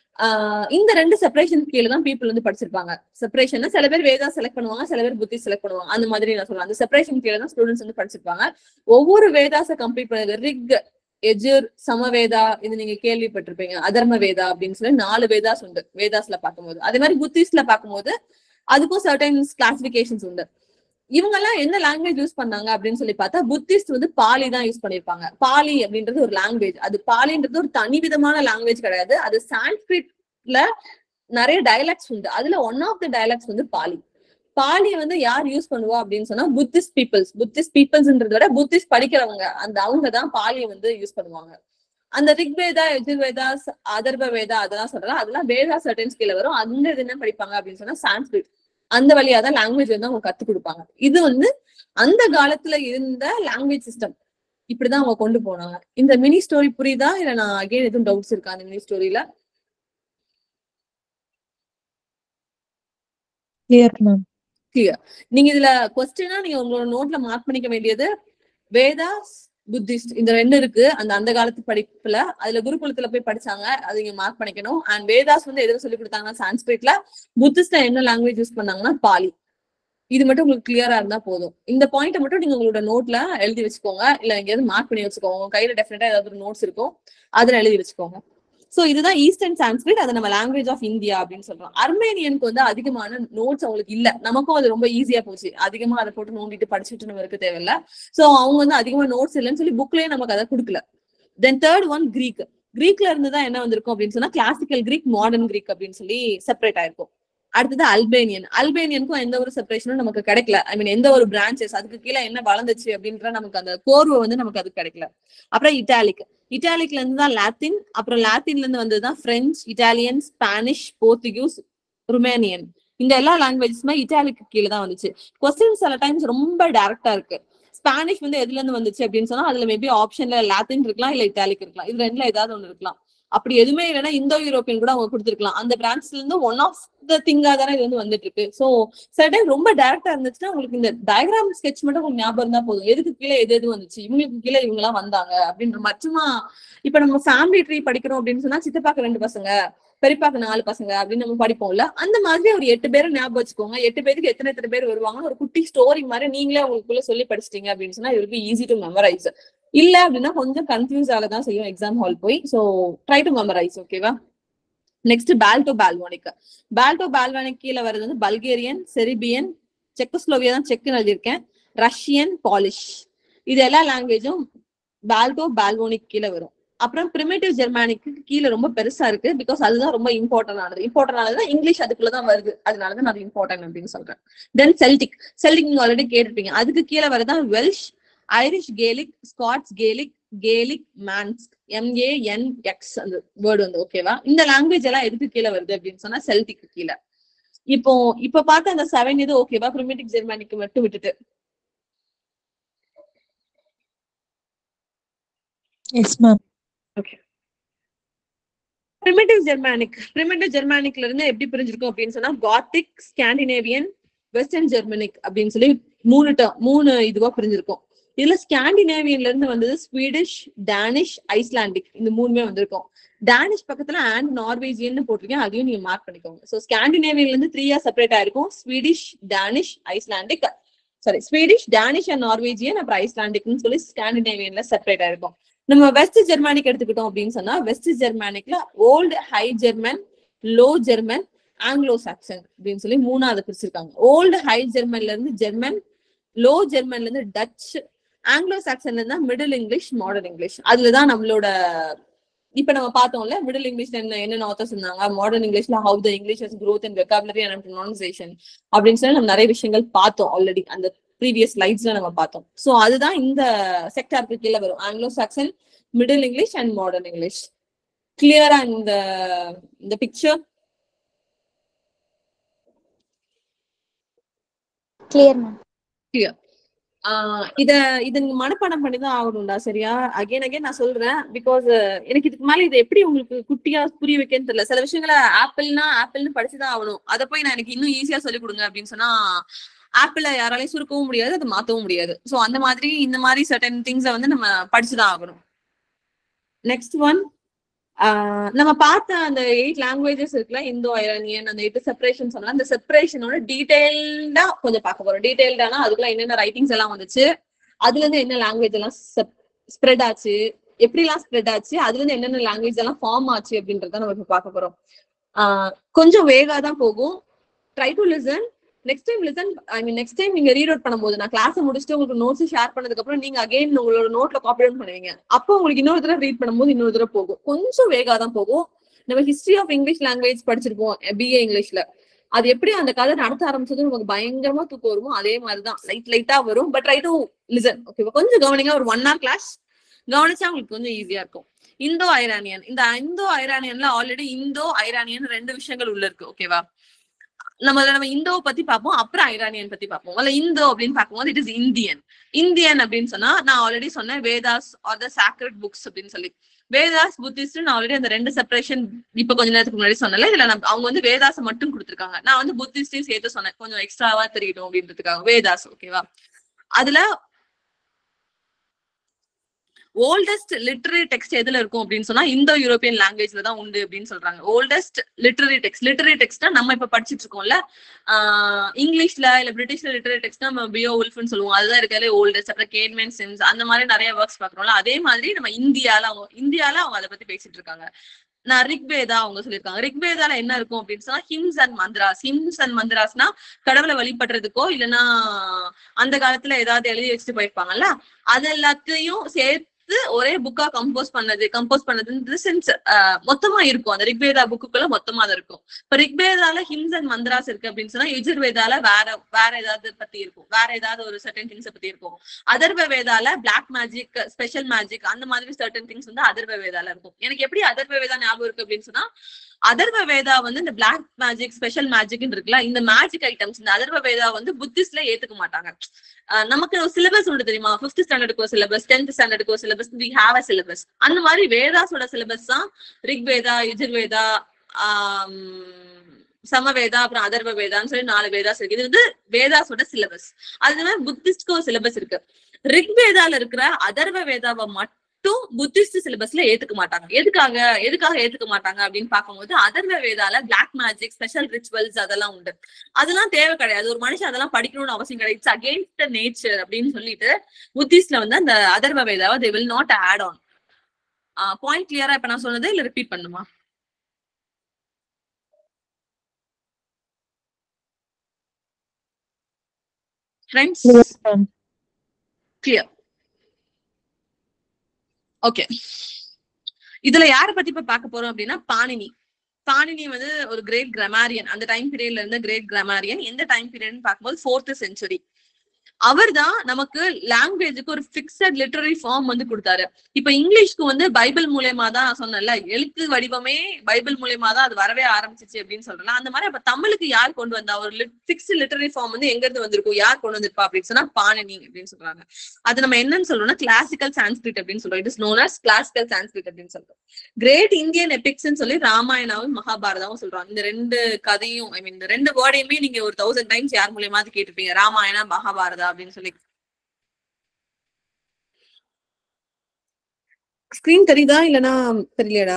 ஆஹ் இந்த ரெண்டு செப்பரேஷன் கீழே தான் பீப்புள் வந்து படிச்சிருப்பாங்க செப்பரேஷன் சில பேர் வேதா செலக்ட் பண்ணுவாங்க சில பேர் புத்தி செலக்ட் பண்ணுவாங்க அந்த மாதிரி நான் சொல்லுவேன் அந்த செப்பரேஷன் கீழே தான் ஸ்டூடெண்ட்ஸ் வந்து படிச்சிருப்பாங்க ஒவ்வொரு வேதாஸை கம்ப்ளீட் பண்ணது ரிக் எஜுர் சமவேதா இது நீங்க கேள்விப்பட்டிருப்பீங்க அதர்ம வேதா அப்படின்னு சொல்லி நாலு வேதாஸ் உண்டு வேதாஸ்ல பார்க்கும்போது அதே மாதிரி புத்திஸ்ட்ல பார்க்கும்போது அதுக்கும் சர்டைன்ஸ் கிளாசிபிகேஷன்ஸ் உண்டு இவங்க எல்லாம் என்ன லாங்குவேஜ் யூஸ் பண்ணாங்க அப்படின்னு சொல்லி பார்த்தா புத்திஸ்ட் வந்து பாலி தான் யூஸ் பண்ணிருப்பாங்க பாலி அப்படின்றது ஒரு லாங்குவேஜ் அது பாலின்றது ஒரு தனி விதமான லாங்குவேஜ் கிடையாது அது சான்ஸ்கிரிட்ல நிறைய டயலாக்ஸ் உண்டு அதுல ஒன் ஆஃப் த டயலாக்ஸ் வந்து பாலி பாலி வந்து யார் யூஸ் பண்ணுவா அப்படின்னு சொன்னா புத்திஸ்ட் பீப்புள்ஸ் புத்திஸ்ட் பீப்புள்ஸ்ன்றத விட புத்திஸ்ட் படிக்கிறவங்க அந்த அவங்க தான் பாலியை வந்து யூஸ் பண்ணுவாங்க அந்த ரிக்வேதா எஜுர்வேதா அதர்வ வேதா அதெல்லாம் சொல்றேன் அதெல்லாம் வேதா சர்டன் கீழே வரும் அந்த இது என்ன படிப்பாங்க அப்படின்னு சொன்னா சான்ஸ்கிரிட் அந்த வழியா தான் லாங்குவேஜ் வந்து அவங்க கத்து கொடுப்பாங்க இது வந்து அந்த காலத்துல இருந்த லாங்குவேஜ் சிஸ்டம் இப்படிதான் அவங்க கொண்டு போனாங்க இந்த மினி ஸ்டோரி புரியுதா இல்ல நான் அகைன் எதுவும் டவுட்ஸ் இருக்கா அந்த மினி ஸ்டோரியில கிளியர் மேம் நீங்க இதுல கொஸ்டினா நீங்க உங்களோட நோட்ல மார்க் பண்ணிக்க வேண்டியது வேதாஸ் புத்திஸ்ட் இந்த ரெண்டு இருக்கு அந்த அந்த காலத்து படிப்புல அதுல குருகுலத்துல போய் படிச்சாங்க அது நீங்க மார்க் பண்ணிக்கணும் அண்ட் வேதாஸ் வந்து எதுல சொல்லி கொடுத்தாங்கன்னா சான்ஸ்கிரிட்ல புத்திஸ்ட்ல என்ன லாங்குவேஜ் யூஸ் பண்ணாங்கன்னா பாலி இது மட்டும் உங்களுக்கு கிளியரா இருந்தா போதும் இந்த பாயிண்ட் மட்டும் நீங்க உங்களோட நோட்ல எழுதி வச்சுக்கோங்க இல்ல எங்கேயாவது மார்க் பண்ணி வச்சுக்கோங்க உங்க கையில டெஃபினட்டா ஏதாவது ஒரு நோட்ஸ் இருக்கும் அதுல எழுதி வச்சுக்கோங்க சோ இதுதான் ஈஸ்டர்ன் சான்ஸ்கிரிட் அது நம்ம லாங்குவேஜ் ஆஃப் இந்தியா அப்படின்னு சொல்றோம் அர்மேனியனுக்கு வந்து அதிகமான நோட்ஸ் அவங்களுக்கு இல்ல நமக்கும் அது ரொம்ப ஈஸியா போச்சு அதிகமா அதை போட்டு நோண்டிட்டு படிச்சுட்டு நம்ம இருக்க தேவையில்ல சோ அவங்க வந்து அதிகமா நோட்ஸ் இல்லைன்னு சொல்லி புக்லயே நமக்கு அதை கொடுக்கல தென் தேர்ட் ஒன் கிரீக் கிரீக்ல இருந்து தான் என்ன வந்திருக்கும் அப்படின்னு சொன்னா கிளாசிக்கல் கிரீக் மாடர்ன் கிரீக் அப்படின்னு சொல்லி செப்பரேட் ஆயிருக்கும் அடுத்தது அல்பேனியன் அல்பேனியனுக்கும் எந்த ஒரு செப்பரேஷனும் நமக்கு கிடைக்கல ஐ மீன் எந்த ஒரு பிரான்ச்சஸ் அதுக்கு கீழே என்ன வளர்ந்துச்சு அப்படின்ற நமக்கு அந்த கோர்வை வந்து நமக்கு அது கிடைக்கல அப்புறம் இட்டாலிக் இட்டாலிக்ல இருந்து தான் லாத்தின் அப்புறம் லாத்தின்ல இருந்து வந்ததுதான் French Italian Spanish Portuguese Romanian இந்த எல்லா லாங்குவேஜஸுமே இட்டாலிக்கு கீழே தான் வந்துச்சு கொஸ்டின் சில டைம்ஸ் ரொம்ப டைரக்டா இருக்கு ஸ்பானிஷ் வந்து எதுல இருந்து வந்துச்சு அப்படின்னு சொன்னா அதுல மேபி ஆப்ஷன்ல லாத்தின் இருக்கலாம் இல்ல இட்டாலிக் இருக்கலாம் இது ரெண்டுல ஏதாவது ஒண்ணு இருக்கலாம் அப்படி எதுவுமே இல்லைன்னா இந்தோ யூரோப்பியன் கூட அவங்க கொடுத்துருக்கலாம் அந்த பிரான்ச்ல இருந்து ஒன் ஆஃப் த திங்கா தானே இது வந்து வந்துட்டு இருக்கு சோ சில டைம் ரொம்ப டைரக்டா இருந்துச்சுன்னா உங்களுக்கு இந்த டயக்ராம் ஸ்கெட்ச் மட்டும் உங்களுக்கு ஞாபகம் இருந்தா போதும் எதுக்கு கீழே எது எது வந்துச்சு இவங்களுக்கு கீழே இவங்க எல்லாம் வந்தாங்க அப்படின்ற மாதிரி சும்மா இப்ப நம்ம ஃபேமிலி ட்ரீ படிக்கிறோம் அப்படின்னு சொன்னா சித்தப்பாக்கு ரெண்டு பசங்க பெரியப்பாக்கு நாலு பசங்க அப்படின்னு நம்ம படிப்போம்ல அந்த மாதிரி ஒரு எட்டு பேரை ஞாபகம் வச்சுக்கோங்க எட்டு பேருக்கு எத்தனை எத்தனை பேர் வருவாங்கன்னு ஒரு குட்டி ஸ்டோரி மாதிரி நீங்களே உங்களுக்குள்ள சொல்லி படிச்சிட்டீங்க அப்படின்னு சொன்னா இது ஈஸி டு மெமரைஸ் இல்ல அப்படின்னா கொஞ்சம் கன்ஃபியூஸ் ஆகதான் செய்யும் எக்ஸாம் ஹால் போய் சோ ட்ரை டு மெமரைஸ் ஓகேவா next Balto Slavonic Balto Slavonic கீழே வர்றது வந்து பல்கேரியன் செரிபியன் செக்கோஸ்லோவியா தான் செக்குன்னு எழுதியிருக்கேன் ரஷ்யன் பாலிஷ் இது எல்லா லாங்குவேஜும் பால்டோ பால்வோனிக் கீழே வரும் அப்புறம் பிரிமேட்டிவ் ஜெர்மானிக்கு கீழே ரொம்ப பெருசா இருக்கு பிகாஸ் அதுதான் ரொம்ப இம்பார்ட்டன்ட் ஆனது இம்பார்ட்டன்ட் ஆனது இங்கிலீஷ் அதுக்குள்ளதான் வருது அதனாலதான் அது இம்பார்ட்டன்ட் அப்படின்னு சொல்றேன் தென் செல்டிக் செல்டிக் நீங்க ஆல்ரெடி கேட்டிருப்பீங்க அதுக்கு கீழே வரதான் Welsh Irish Gaelic Scots Gaelic Gaelic Manx MAN X அந்த வேர்டு வந்து ஓகேவா இந்த லாங்குவேஜ் எல்லாம் எதுக்கு கீழே வருது அப்படின்னு சொன்னா செல்டிக்கு கீழே இப்போ இப்ப பார்த்த அந்த செவன் இது ஓகேவா பிரிமேட்டிக் ஜெர்மானிக்கு மட்டும் விட்டுட்டு yes ma'am primitive Germanic primitive ஜெர்மானிக்ல இருந்து எப்படி பிரிஞ்சிருக்கும் அப்படின்னு சொன்னா காத்திக் ஸ்காண்டினேவியன் வெஸ்டர்ன் ஜெர்மனிக் அப்படின்னு சொல்லி மூணு term- மூணு இதுவா பிரிஞ்சிருக்கும் இதுல ஸ்காண்டினேவியன்ல இருந்து வந்தது ஸ்வீடிஷ் டேனிஷ் ஐஸ்லாண்டிக் இந்த மூணுமே வந்திருக்கும் டேனிஷ் பக்கத்துல அண்ட் நார்வேஜியன் போட்டிருக்கேன் அதையும் நீங்க மார்க் பண்ணிக்கோங்க சோ ஸ்காண்டினேவியன்ல இருந்து த்ரீயா செப்பரேட் ஆயிருக்கும் Swedish Danish Icelandic sorry Swedish Danish and Norwegian அப்புறம் ஐஸ்லாண்டிக்னு சொல்லி ஸ்காண்டினேவியன்ல செப்பரேட் ஆயிருக்கும் நம்ம வெஸ்ட் ஜெர்மானிக் எடுத்துக்கிட்டோம் அப்படின்னு சொன்னா வெஸ்ட் ஜெர்மானிக்ல old high German low German Anglo Saxon அப்படின்னு சொல்லி மூணாவது பிரிச்சிருக்காங்க ஓல்டு ஹை ஜெர்மன்ல இருந்து ஜெர்மன் லோ ஜெர்மன்ல இருந்து டச் ஆங்கிலோ சாக்சன்ல இருந்தா மிடில் இங்கிலீஷ் மாடர்ன் இங்கிலீஷ் அதுலதான் நம்மளோட இப்ப நம்ம பார்த்தோம்ல மிடில் இங்கிலீஷ்ல என்ன என்னென்ன ஆத்தர்ஸ் இருந்தாங்க மாடர்ன் இங்கிலீஷ்ல how the English growth and vocabulary and pronunciation அப்படின்னு சொல்லி நம்ம நிறைய விஷயங்கள் பார்த்தோம் ஆல்ரெடி அந்த ப்ரீவியஸ் ஸ்லைட்ஸ்ல நம்ம பார்த்தோம் சோ அதுதான் இந்த செக்டாருக்கு கீழே வரும் Anglo Saxon middle English and modern English கிளியரா இந்த இந்த பிக்சர் கிளியர் மேம் ஆஹ் இத இத நீங்க மனப்பாடம் பண்ணி தான் ஆகணும்டா சரியா அகைன் அகைன் நான் சொல்றேன் பிகாஸ் எனக்கு இதுக்கு மேல இதை எப்படி உங்களுக்கு குட்டியா புரிய வைக்கன்னு தெரியல சில விஷயங்களை ஆப்பிள்னா ஆப்பிள்னு படிச்சுதான் ஆகணும் அதை போய் நான் எனக்கு இன்னும் ஈஸியா சொல்லி கொடுங்க அப்படின்னு சொன்னா ஆப்பிள யாராலையும் சுருக்கவும் முடியாது அதை மாத்தவும் முடியாது சோ அந்த மாதிரி இந்த மாதிரி சர்டன் திங்ஸை வந்து நம்ம படிச்சுதான் ஆகணும் நெக்ஸ்ட் ஒன் நம்ம பார்த்த அந்த எயிட் லாங்குவேஜஸ் இருக்குல்ல இந்தோ ஐரானியன் அந்த எயிட் செப்பரேஷன் சொன்னா அந்த செப்பரேஷனோட டீடைல்டா கொஞ்சம் பார்க்க போறோம் டீடைல்டானா அதுக்குள்ள என்னென்ன ரைட்டிங்ஸ் எல்லாம் வந்துச்சு அதுல இருந்து என்ன லாங்குவேஜ் எல்லாம் ஸ்ப்ரெட் ஆச்சு எப்படி எல்லாம் ஸ்ப்ரெட் ஆச்சு அதுல இருந்து என்னென்ன லாங்குவேஜ் எல்லாம் ஃபார்ம் ஆச்சு அப்படின்றத நம்ம இப்ப பார்க்க போறோம் ஆஹ் கொஞ்சம் வேகா தான் போகும் try to listen next time listen I mean next time நீங்க ரீட் அவுட் பண்ணும்போது நான் கிளாஸ் முடிச்சுட்டு உங்களுக்கு நோட்ஸ் ஷேர் பண்ணதுக்கு அப்புறம் நீங்க அகைன் உங்களோட நோட்ல காப்பி டவுன் பண்ணுவீங்க அப்போ உங்களுக்கு இன்னொரு தடவை ரீட் பண்ணும்போது இன்னொரு தடவை போகும் கொஞ்சம் வேகா தான் போகும் நம்ம ஹிஸ்டரி ஆஃப் இங்கிலீஷ் லாங்குவேஜ் படிச்சிருப்போம் பிஏ இங்கிலீஷ்ல அது எப்படி அந்த கதை நடத்த ஆரம்பிச்சது நமக்கு பயங்கரமா தூக்கம் வருமோ அதே மாதிரிதான் லைட் லைட்டா வரும் பட் ட்ரை டு லிசன் ஓகேவா கொஞ்சம் கவனிங்க ஒரு ஒன் ஹவர் கிளாஸ் கவனிச்சா உங்களுக்கு கொஞ்சம் ஈஸியா இருக்கும் இந்தோ ஐரானியன் இந்த இந்தோ ஐரானியன்ல ஆல்ரெடி இந்தோ ஐரானியன் ரெண்டு விஷயங்கள் உள்ள இருக்கு ஓகேவா நம்ம அதுல நம்ம இந்தோ பத்தி பார்ப்போம் அப்புறம் ஐரானியன் பத்தி பார்ப்போம் அல்ல இந்தோ அப்படின்னு பார்க்கும்போது இட் இஸ் இந்தியன் இந்தியன் அப்படின்னு சொன்னா நான் ஆல்ரெடி சொன்னேன் Vedas are the sacred books அப்படின்னு சொல்லி வேதாஸ் புத்திஸ்ட் நான் ஆல்ரெடி அந்த ரெண்டு செப்பரேஷன் இப்ப கொஞ்ச நேரத்துக்கு முன்னாடி சொன்னல இதுல நான் அவங்க வந்து வேதாஸ் மட்டும் கொடுத்திருக்காங்க நான் வந்து புத்திஸ்டையும் சேர்த்து சொன்னேன் கொஞ்சம் எக்ஸ்ட்ராவா தெரியட்டும் அப்படின்றதுக்காக வேதாஸ் ஓகேவா அதுல ஓல்டஸ்ட் லிட்டரரி டெக்ஸ்ட் எதுல இருக்கும் அப்படின்னு சொன்னா இந்தோ யூரோப்பியன் லாங்குவேஜ்ல தான் உண்டு அப்படின்னு சொல்றாங்க ஓல்டஸ்ட் லிட்டரரி டெக்ஸ்ட் லிட்டரரி டெக்ஸ்ட்னா நம்ம இப்ப படிச்சிட்டு இருக்கோம்ல ஆஹ் இங்கிலீஷ்ல இல்ல பிரிட்டிஷ்ல லிட்டரரி டெக்ஸ்ட் நம்ம பியோ உல்ஃப்னு சொல்லுவோம் அதுதான் இருக்காலே ஓல்டஸ்ட் அப்புறம் கேட்மேன் சிம்ஸ் அந்த மாதிரி நிறைய ஒர்க்ஸ் பாக்குறோம்ல அதே மாதிரி நம்ம இந்தியால அவங்க இந்தியால அவங்க அதை பத்தி பேசிட்டு இருக்காங்க நான் ரிக்வேதா அவங்க சொல்லியிருக்காங்க ரிக்வேதால என்ன இருக்கும் அப்படின்னு சொன்னா hymns and mantras hymns and மந்திராஸ்னா கடவுளை வழிபடுறதுக்கோ இல்லைன்னா அந்த காலத்துல ஏதாவது எழுதி வச்சுட்டு போயிருப்பாங்கல்ல அது எல்லாத்தையும் சேர்த்து ஒரே புக்கா கம்போஸ் பண்ணது கம்போஸ் பண்ணது சென்ஸ் மொத்தமா இருக்கும் அந்த ரிக்வேதா புக்குக்குள்ள மொத்தமா அது இருக்கும் இப்ப ரிக்வேதால ஹிம்ஸ் அண்ட் மந்திராஸ் இருக்கு அப்படின்னு சொன்னா யுஜுர்வேதால வேற வேற ஏதாவது பத்தி இருக்கும் வேற ஏதாவது ஒரு சர்டன் திங்ஸ் பத்தி இருக்கும் அதர்வ வேதால பிளாக் மேஜிக் ஸ்பெஷல் மேஜிக் அந்த மாதிரி சர்டன் திங்ஸ் வந்து அதர்வ வேதால இருக்கும் எனக்கு எப்படி அதர்வ வேதா ஞாபகம் இருக்கு அப்படின்னு சொன்னா அதர்வ வேதா வந்து இந்த பிளாக் மேஜிக் ஸ்பெஷல் மேஜிக்னு இருக்குல்ல இந்த மேஜிக் ஐட்டம்ஸ் இந்த அதர்வ வேதா வந்து புத்திஸ்ட்ல ஏத்துக்க மாட்டாங்க அஹ் நமக்கு ஒரு சிலபஸ் உண்டு தெரியுமா பிப்த் ஸ்டாண்டர்டுக்கு ஒரு சிலபஸ் டென்த் ஸ்டாண்டர்டுக்கு ஒரு syllabus we have a syllabus அந்த மாதிரி வேதாஸோட சிலபஸ் தான் ரிக்வேதா யுஜுர்வேதா ஆம், சமவேதா அப்புறம் அதர்வ வேதான்னு சொல்லி நாலு வேதாஸ் இருக்கு இது வந்து வேதாஸோட சிலபஸ் அது மாதிரி புத்திஸ்ட்க்கு ஒரு சிலபஸ் இருக்கு ரிக்வேதால இருக்கிற அதர்வ வேதாவை மட்டும் புத்திஸ்ட் சிலபஸ்ல ஏத்துக்க மாட்டாங்க எதுக்காக எதுக்காக ஏத்துக்க மாட்டாங்க அப்படின்னு பார்க்கும்போது அதர்வ வேதால பிளாக் மேஜிக் ஸ்பெஷல் ரிச்சுவல்ஸ் அதெல்லாம் உண்டு அதெல்லாம் தேவை கிடையாது ஒரு மனுஷன் அதெல்லாம் படிக்கணும்னு அவசியம் கிடையாது இட்ஸ் அகேன்ஸ்ட் நேச்சர் அப்படின்னு சொல்லிட்டு புத்திஸ்ட்ல வந்து அந்த அதர்வ வேதாவை they will not add on point கிளியரா இப்ப நான் சொன்னது இல்ல ரிப்பீட் பண்ணுமா friends Yes, ma'am. Clear okay இதுல யார பத்தி இப்ப பார்க்க போறோம் அப்படின்னா பாணினி பாணினி வந்து ஒரு கிரேட் கிராமாரியன் அந்த டைம் பீரியட்ல இருந்த கிரேட் கிராமாரியன் எந்த டைம் பீரியட்னு பார்க்கும்போது ஃபோர்த் செஞ்சுரி அவர்தான் நமக்கு லாங்குவேஜுக்கு ஒரு பிக்சட் லிட்டரரி ஃபார்ம் வந்து கொடுத்தாரு இப்ப இங்கிலீஷ்க்கு வந்து பைபிள் மூலியமா தான் நான் சொன்னேன்ல எழுத்து வடிவமே பைபிள் மூலியமா தான் அது வரவே ஆரம்பிச்சிச்சு அப்படின்னு சொல்றேன் அந்த மாதிரி அப்ப தமிழுக்கு யார் கொண்டு வந்தா ஒரு பிக்ஸ்ட் லிட்டரரி ஃபார்ம் வந்து எங்க இருந்து வந்திருக்கும் யார் கொண்டு வந்திருப்பா அப்படின்னு சொன்னா பாணினி அப்படின்னு சொல்றாங்க அது நம்ம என்னன்னு சொல்றோம்னா கிளாசிக்கல் சான்ஸ்கிரிட் அப்படின்னு சொல்றோம் it is known as classical Sanskrit அப்படின்னு சொல்றோம் கிரேட் இந்தியன் எபிக்ஸ்ன்னு சொல்லி ராமாயணாவும் மகாபாரதாவும் சொல்றாங்க இந்த ரெண்டு கதையும் ஐ மீன் இந்த ரெண்டு வேர்டையுமே நீங்க ஒரு தௌசண்ட் டைம்ஸ் யார் மூலியமாவது கேட்டிருப்பீங்க ராமாயணா மகாபாரதா அப்படின்னு சொல்லி ஸ்கிரீன் தெரியுதா இல்லனா தெரியலையடா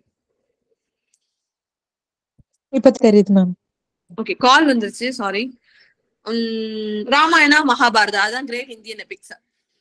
இப்ப தெரியுது மேம் ஓகே கால் வந்துருச்சு சாரி ராமாயணா மகாபாரதா அதான் கிரேட் இந்தியன் எபிக்ஸ்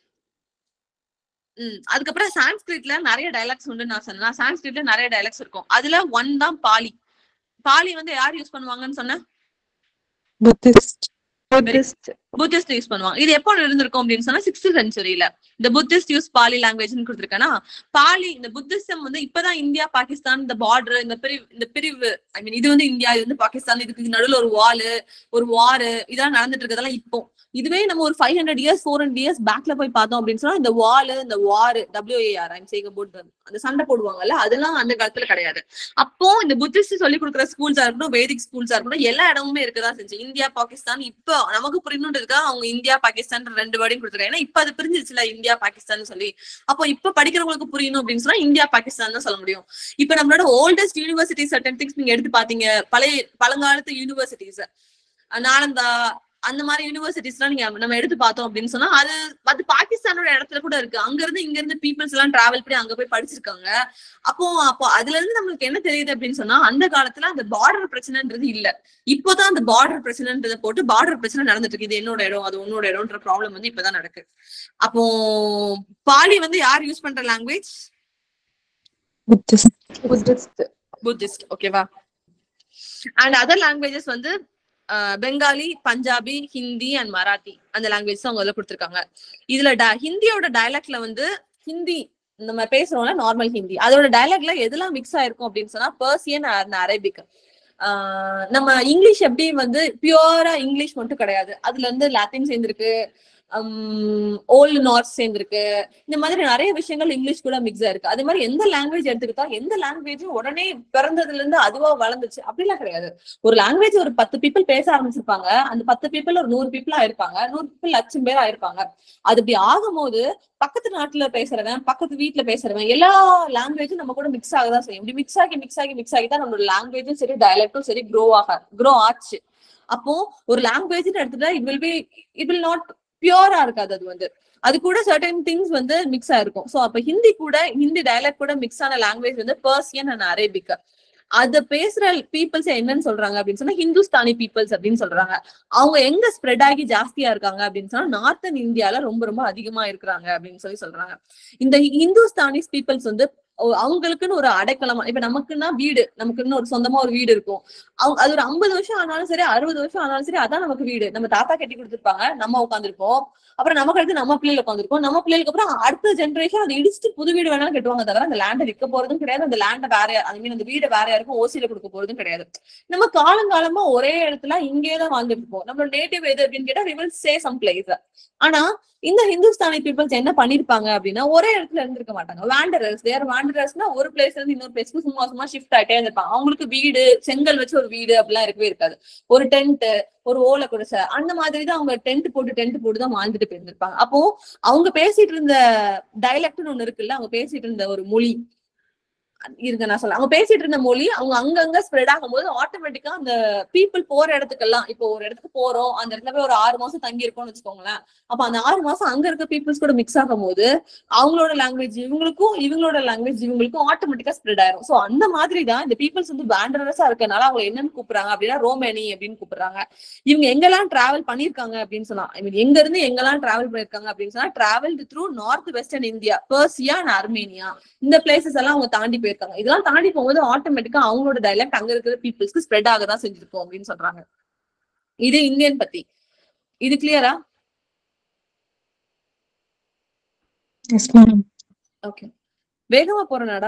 ம் அதுக்கப்புறம் சான்ஸ்கிரிட்ல நிறைய டைலாக்ஸ் உண்டு நான் சொன்னேன் சான்ஸ்கிரிட்ல நிறைய டைலாக்ஸ் இருக்கும் அதுல ஒன் தான் பாலி பாலி வந்து யார் யூஸ் பண்ணுவாங்கன்னு சொன்னேன் புத்திஸ்ட் புத்திஸ்ட் புத்திஸ்ட் யூஸ் பண்ணுவாங்க இது எப்போ இருந்திருக்கும் அப்படின்னு சொன்னா சிக்ஸ்த் செஞ்சுரியில இந்த புத்திஸ்ட் யூஸ் பாலி லாங்குவேஜ்னு கொடுத்துருக்கேன்னா பாலி இந்த புத்திசம் வந்து இப்பதான் இந்தியா பாகிஸ்தான் இந்த பார்டர் இந்த பிரிவு இந்த பிரிவு ஐ மீன் இது வந்து இந்தியா இது வந்து பாகிஸ்தான் இதுக்கு நடுவுல ஒரு வாலு ஒரு வாரு இதெல்லாம் நடந்துட்டு இருக்கதெல்லாம் இப்போ இதுவே நம்ம ஒரு five hundred years four hundred years பேக்ல போய் பார்த்தோம் அப்படின்னு சொன்னா இந்த வாலு இந்த வாரு டபிள்யூஏஆர் ஐம் சேக் அபவுட் அந்த சண்டை போடுவாங்கல்ல அதெல்லாம் அந்த காலத்துல கிடையாது அப்போ இந்த புத்திஸ்ட் சொல்லி கொடுக்குற ஸ்கூல்ஸா இருக்கட்டும் வேதிக் ஸ்கூல்ஸா இருக்கட்டும் எல்லா இடமுமே இருக்கதான் செஞ்சு இந்தியா பாகிஸ்தான் இப்போ நமக்கு புரியணுன்றதுக்கா அவங்க இந்தியா பாகிஸ்தான் ரெண்டு வேர்டையும் கொடுத்துருக்காங்க ஏன்னா இப்ப அது பிரிஞ்சிருச்சுல இந்தியா பாகிஸ்தான் சொல்லி அப்போ இப்ப படிக்கிறவங்களுக்கு புரியணும் அப்படின்னு சொன்னா இந்தியா பாகிஸ்தான் தான் சொல்ல முடியும் இப்ப நம்மளோட ஓல்டஸ்ட் யூனிவர்சிட்டி சர்டன் திங்ஸ் நீங்க எடுத்து பாத்தீங்க பழைய பழங்காலத்து யூனிவர்சிட்டிஸ் நாலந்தா அந்த மாதிரி யூனிவர்சிட்டிஸ் எல்லாம் நீங்க நம்ம எடுத்து பார்த்தோம் அப்படின்னு சொன்னா அது அது பாகிஸ்தானோட இடத்துல கூட இருக்கு அங்க இருந்து இங்க இருந்து பீப்புள்ஸ் எல்லாம் டிராவல் பண்ணி அங்க போய் படிச்சிருக்காங்க அப்போ அப்போ அதுல இருந்து நம்மளுக்கு என்ன தெரியுது அப்படின்னு சொன்னா அந்த காலத்துல அந்த பார்டர் பிரச்சனைன்றது இல்ல இப்போதான் அந்த பார்டர் பிரச்சனைன்றதை போட்டு பார்டர் பிரச்சனை நடந்துட்டு இருக்கு இது என்னோட இடம் அது உன்னோட இடம்ன்ற ப்ராப்ளம் வந்து இப்பதான் நடக்கு அப்போ பாலி வந்து யார் யூஸ் பண்ற லாங்குவேஜ் புத்திஸ்ட் புத்திஸ்ட் புத்திஸ்ட் ஓகேவா அண்ட் அதர் லாங்குவேஜஸ் வந்து அஹ், பெங்காலி பஞ்சாபி ஹிந்தி அண்ட் மராத்தி அந்த லாங்குவேஜ் அவங்க இதுல கொடுத்துருக்காங்க இதுல ட- ஹிந்தியோட டயலாக்ல வந்து ஹிந்தி நம்ம பேசுறோம்ல நார்மல் ஹிந்தி அதோட டயலாக்ல எதெல்லாம் மிக்ஸ் ஆயிருக்கும் அப்படின்னு சொன்னா பர்சியன் அண்ட் அரபிக் நம்ம இங்கிலீஷ் எப்படி வந்து பியூரா இங்கிலீஷ் மட்டும் கிடையாது அதுல இருந்து லாத்தின் சேர்ந்திருக்கு ஓல்டு நார்த் சேர்ந்திருக்கு இந்த மாதிரி நிறைய விஷயங்கள் இங்கிலீஷ் கூட மிக்ஸ் ஆயிருக்கு அதே மாதிரி எந்த லாங்குவேஜ் எடுத்துக்கிட்டா எந்த லாங்குவேஜும் உடனே பிறந்ததுல இருந்து அதுவா வளர்ந்துச்சு அப்படிலாம் கிடையாது ஒரு லாங்குவேஜ் ஒரு பத்து பீப்புள் பேச ஆரம்பிச்சிருப்பாங்க அந்த பத்து பீப்புள் ஒரு நூறு பீப்புள் ஆயிருப்பாங்க நூறு பீப்புள் லட்சம் பேர் ஆயிருப்பாங்க அது இப்படி ஆகும்போது பக்கத்து நாட்டுல பேசுறவன் பக்கத்து வீட்டுல பேசுறவன் எல்லா லாங்குவேஜும் நம்ம கூட மிக்ஸ் ஆகதான் செய்யும் இப்படி மிக்ஸ் ஆகி மிக்ஸ் ஆகி மிக்ஸ் ஆகி தான் நம்மளோட லாங்குவேஜும் சரி டயலக்டும் சரி க்ரோ ஆக க்ரோ ஆச்சு அப்போ ஒரு லாங்குவேஜ் எடுத்துட்டா it will be it will not பியூரா இருக்காது அது வந்து அது கூட சர்டன் திங்ஸ் வந்து மிக்ஸ் ஆயிருக்கும் சோ அப்ப ஹிந்தி கூட ஹிந்தி டயலாக் கூட மிக்ஸ் ஆன லாங்குவேஜ் வந்து பர்சியன் அண்ட் அரேபிக் அத பேசுற பீப்புள்ஸ் என்னன்னு சொல்றாங்க அப்படின்னு சொன்னா ஹிந்துஸ்தானி பீப்புள்ஸ் அப்படின்னு சொல்றாங்க அவங்க எங்க ஸ்ப்ரெட் ஆகி ஜாஸ்தியா இருக்காங்க அப்படின்னு சொன்னா நார்த்தன் இந்தியால ரொம்ப ரொம்ப அதிகமா இருக்கிறாங்க அப்படின்னு சொல்லி சொல்றாங்க இந்த ஹிந்துஸ்தானிஸ் பீப்புள்ஸ் வந்து ஒ- அவங்களுக்குன்னு ஒரு அடைக்கலமா இப்ப நமக்குன்னா வீடு நமக்குன்னு ஒரு சொந்தமா ஒரு வீடு இருக்கும் அவங்க அது ஒரு ஐம்பது வருஷம் ஆனாலும் சரி அறுபது வருஷம் ஆனாலும் சரி அதான் நமக்கு வீடு நம்ம தாத்தா கட்டி கொடுத்துருப்பாங்க நம்ம உட்காந்துருப்போம் அப்புறம் நமக்கு அடுத்து நம்ம பிள்ளைகள் உட்காந்துருக்கோம் நம்ம பிள்ளைகளுக்கு அப்புறம் அடுத்த ஜென்ரேஷன் அதை இடிச்சுட்டு புது வீடு வேணாலும் கட்டுவாங்க தவிர அந்த லேண்டை விற்க போறதும் கிடையாது அந்த லேண்டை வேற ஐ மீன் அந்த வீடை வேற யாருக்கும் ஓசியில கொடுக்க போறதும் கிடையாது நம்ம காலங்காலமா ஒரே இடத்துல இங்கே தான் வாழ்ந்துட்டு இருப்போம் நம்மளோட நேட்டிவ் எது அப்படின்னு கேட்டா we will say some place ஆனா இந்த ஹிந்துஸ்தானி பீப்புள்ஸ் என்ன பண்ணிருப்பாங்க அப்படின்னா ஒரே இடத்துல இருந்திருக்க மாட்டாங்க வேண்டரர்ஸ் தேர் வேண்டரர்ஸ்னா ஒரு பிளேஸ்ல இருந்து இன்னொரு பிளேஸ்க்கு சும்மா சும்மா ஷிஃப்ட் ஆயிட்டே இருந்திருப்பாங்க அவங்களுக்கு வீடு செங்கல் வச்சு ஒரு வீடு அப்படிலாம் இருக்கவே இருக்காது ஒரு டென்ட் ஒரு ஓலை குடிசை அந்த மாதிரி தான் அவங்க டென்ட் போட்டு டென்ட் போட்டு தான் வாழ்ந்துட்டு போயிருந்திருப்பாங்க அப்போ அவங்க பேசிட்டு இருந்த டைலக்ட்னு ஒண்ணு இருக்குல்ல அவங்க பேசிட்டு இருந்த ஒரு மொழி இருங்க நான் சொல்ல அவங்க பேசிட்டு இருந்த மொழி அவங்க அங்கங்க ஸ்ப்ரெட் ஆகும்போது ஆட்டோமேட்டிக்கா அந்த பீப்புள் போற இடத்துக்கெல்லாம் இப்போ ஒரு இடத்துக்கு போறோம் அந்த இடத்துல போய் ஒரு ஆறு மாசம் தங்கி இருக்கோம்னு வச்சுக்கோங்களேன் அப்ப அந்த ஆறு மாசம் அங்க இருக்க பீப்புள்ஸ் கூட மிக்ஸ் ஆகும் போது அவங்களோட லாங்குவேஜ் இவங்களுக்கும் இவங்களோட லாங்குவேஜ் இவங்களுக்கும் ஆட்டோமேட்டிக்கா ஸ்ப்ரெட் ஆயிரும் சோ அந்த மாதிரி தான் இந்த பீப்புள்ஸ் வந்து பேண்டரஸா இருக்கனால அவங்க என்னன்னு கூப்பிடுறாங்க அப்படின்னா ரோமேனி அப்படின்னு கூப்பிடுறாங்க இவங்க எங்கெல்லாம் டிராவல் பண்ணிருக்காங்க அப்படின்னு சொன்னா ஐ மீன் எங்க இருந்து எங்கெல்லாம் டிராவல் பண்ணிருக்காங்க அப்படின்னு சொன்னா travel through north western India Persia and Armenia இந்த பிளேசஸ் எல்லாம் அவங்க தாண்டி போயிருக்காங்க இதெல்லாம் தாண்டி போகும்போது ஆட்டோமேட்டிக்கா அவங்களோட டைலக்ட் அங்க இருக்கிற பீப்புள்ஸ்க்கு ஸ்ப்ரெட் ஆக தான் செஞ்சிருக்கோம் அப்படின்னு சொல்றாங்க இது இந்தியன் பத்தி இது கிளியரா Yes, ma'am. ஓகே வேகமா போறனாடா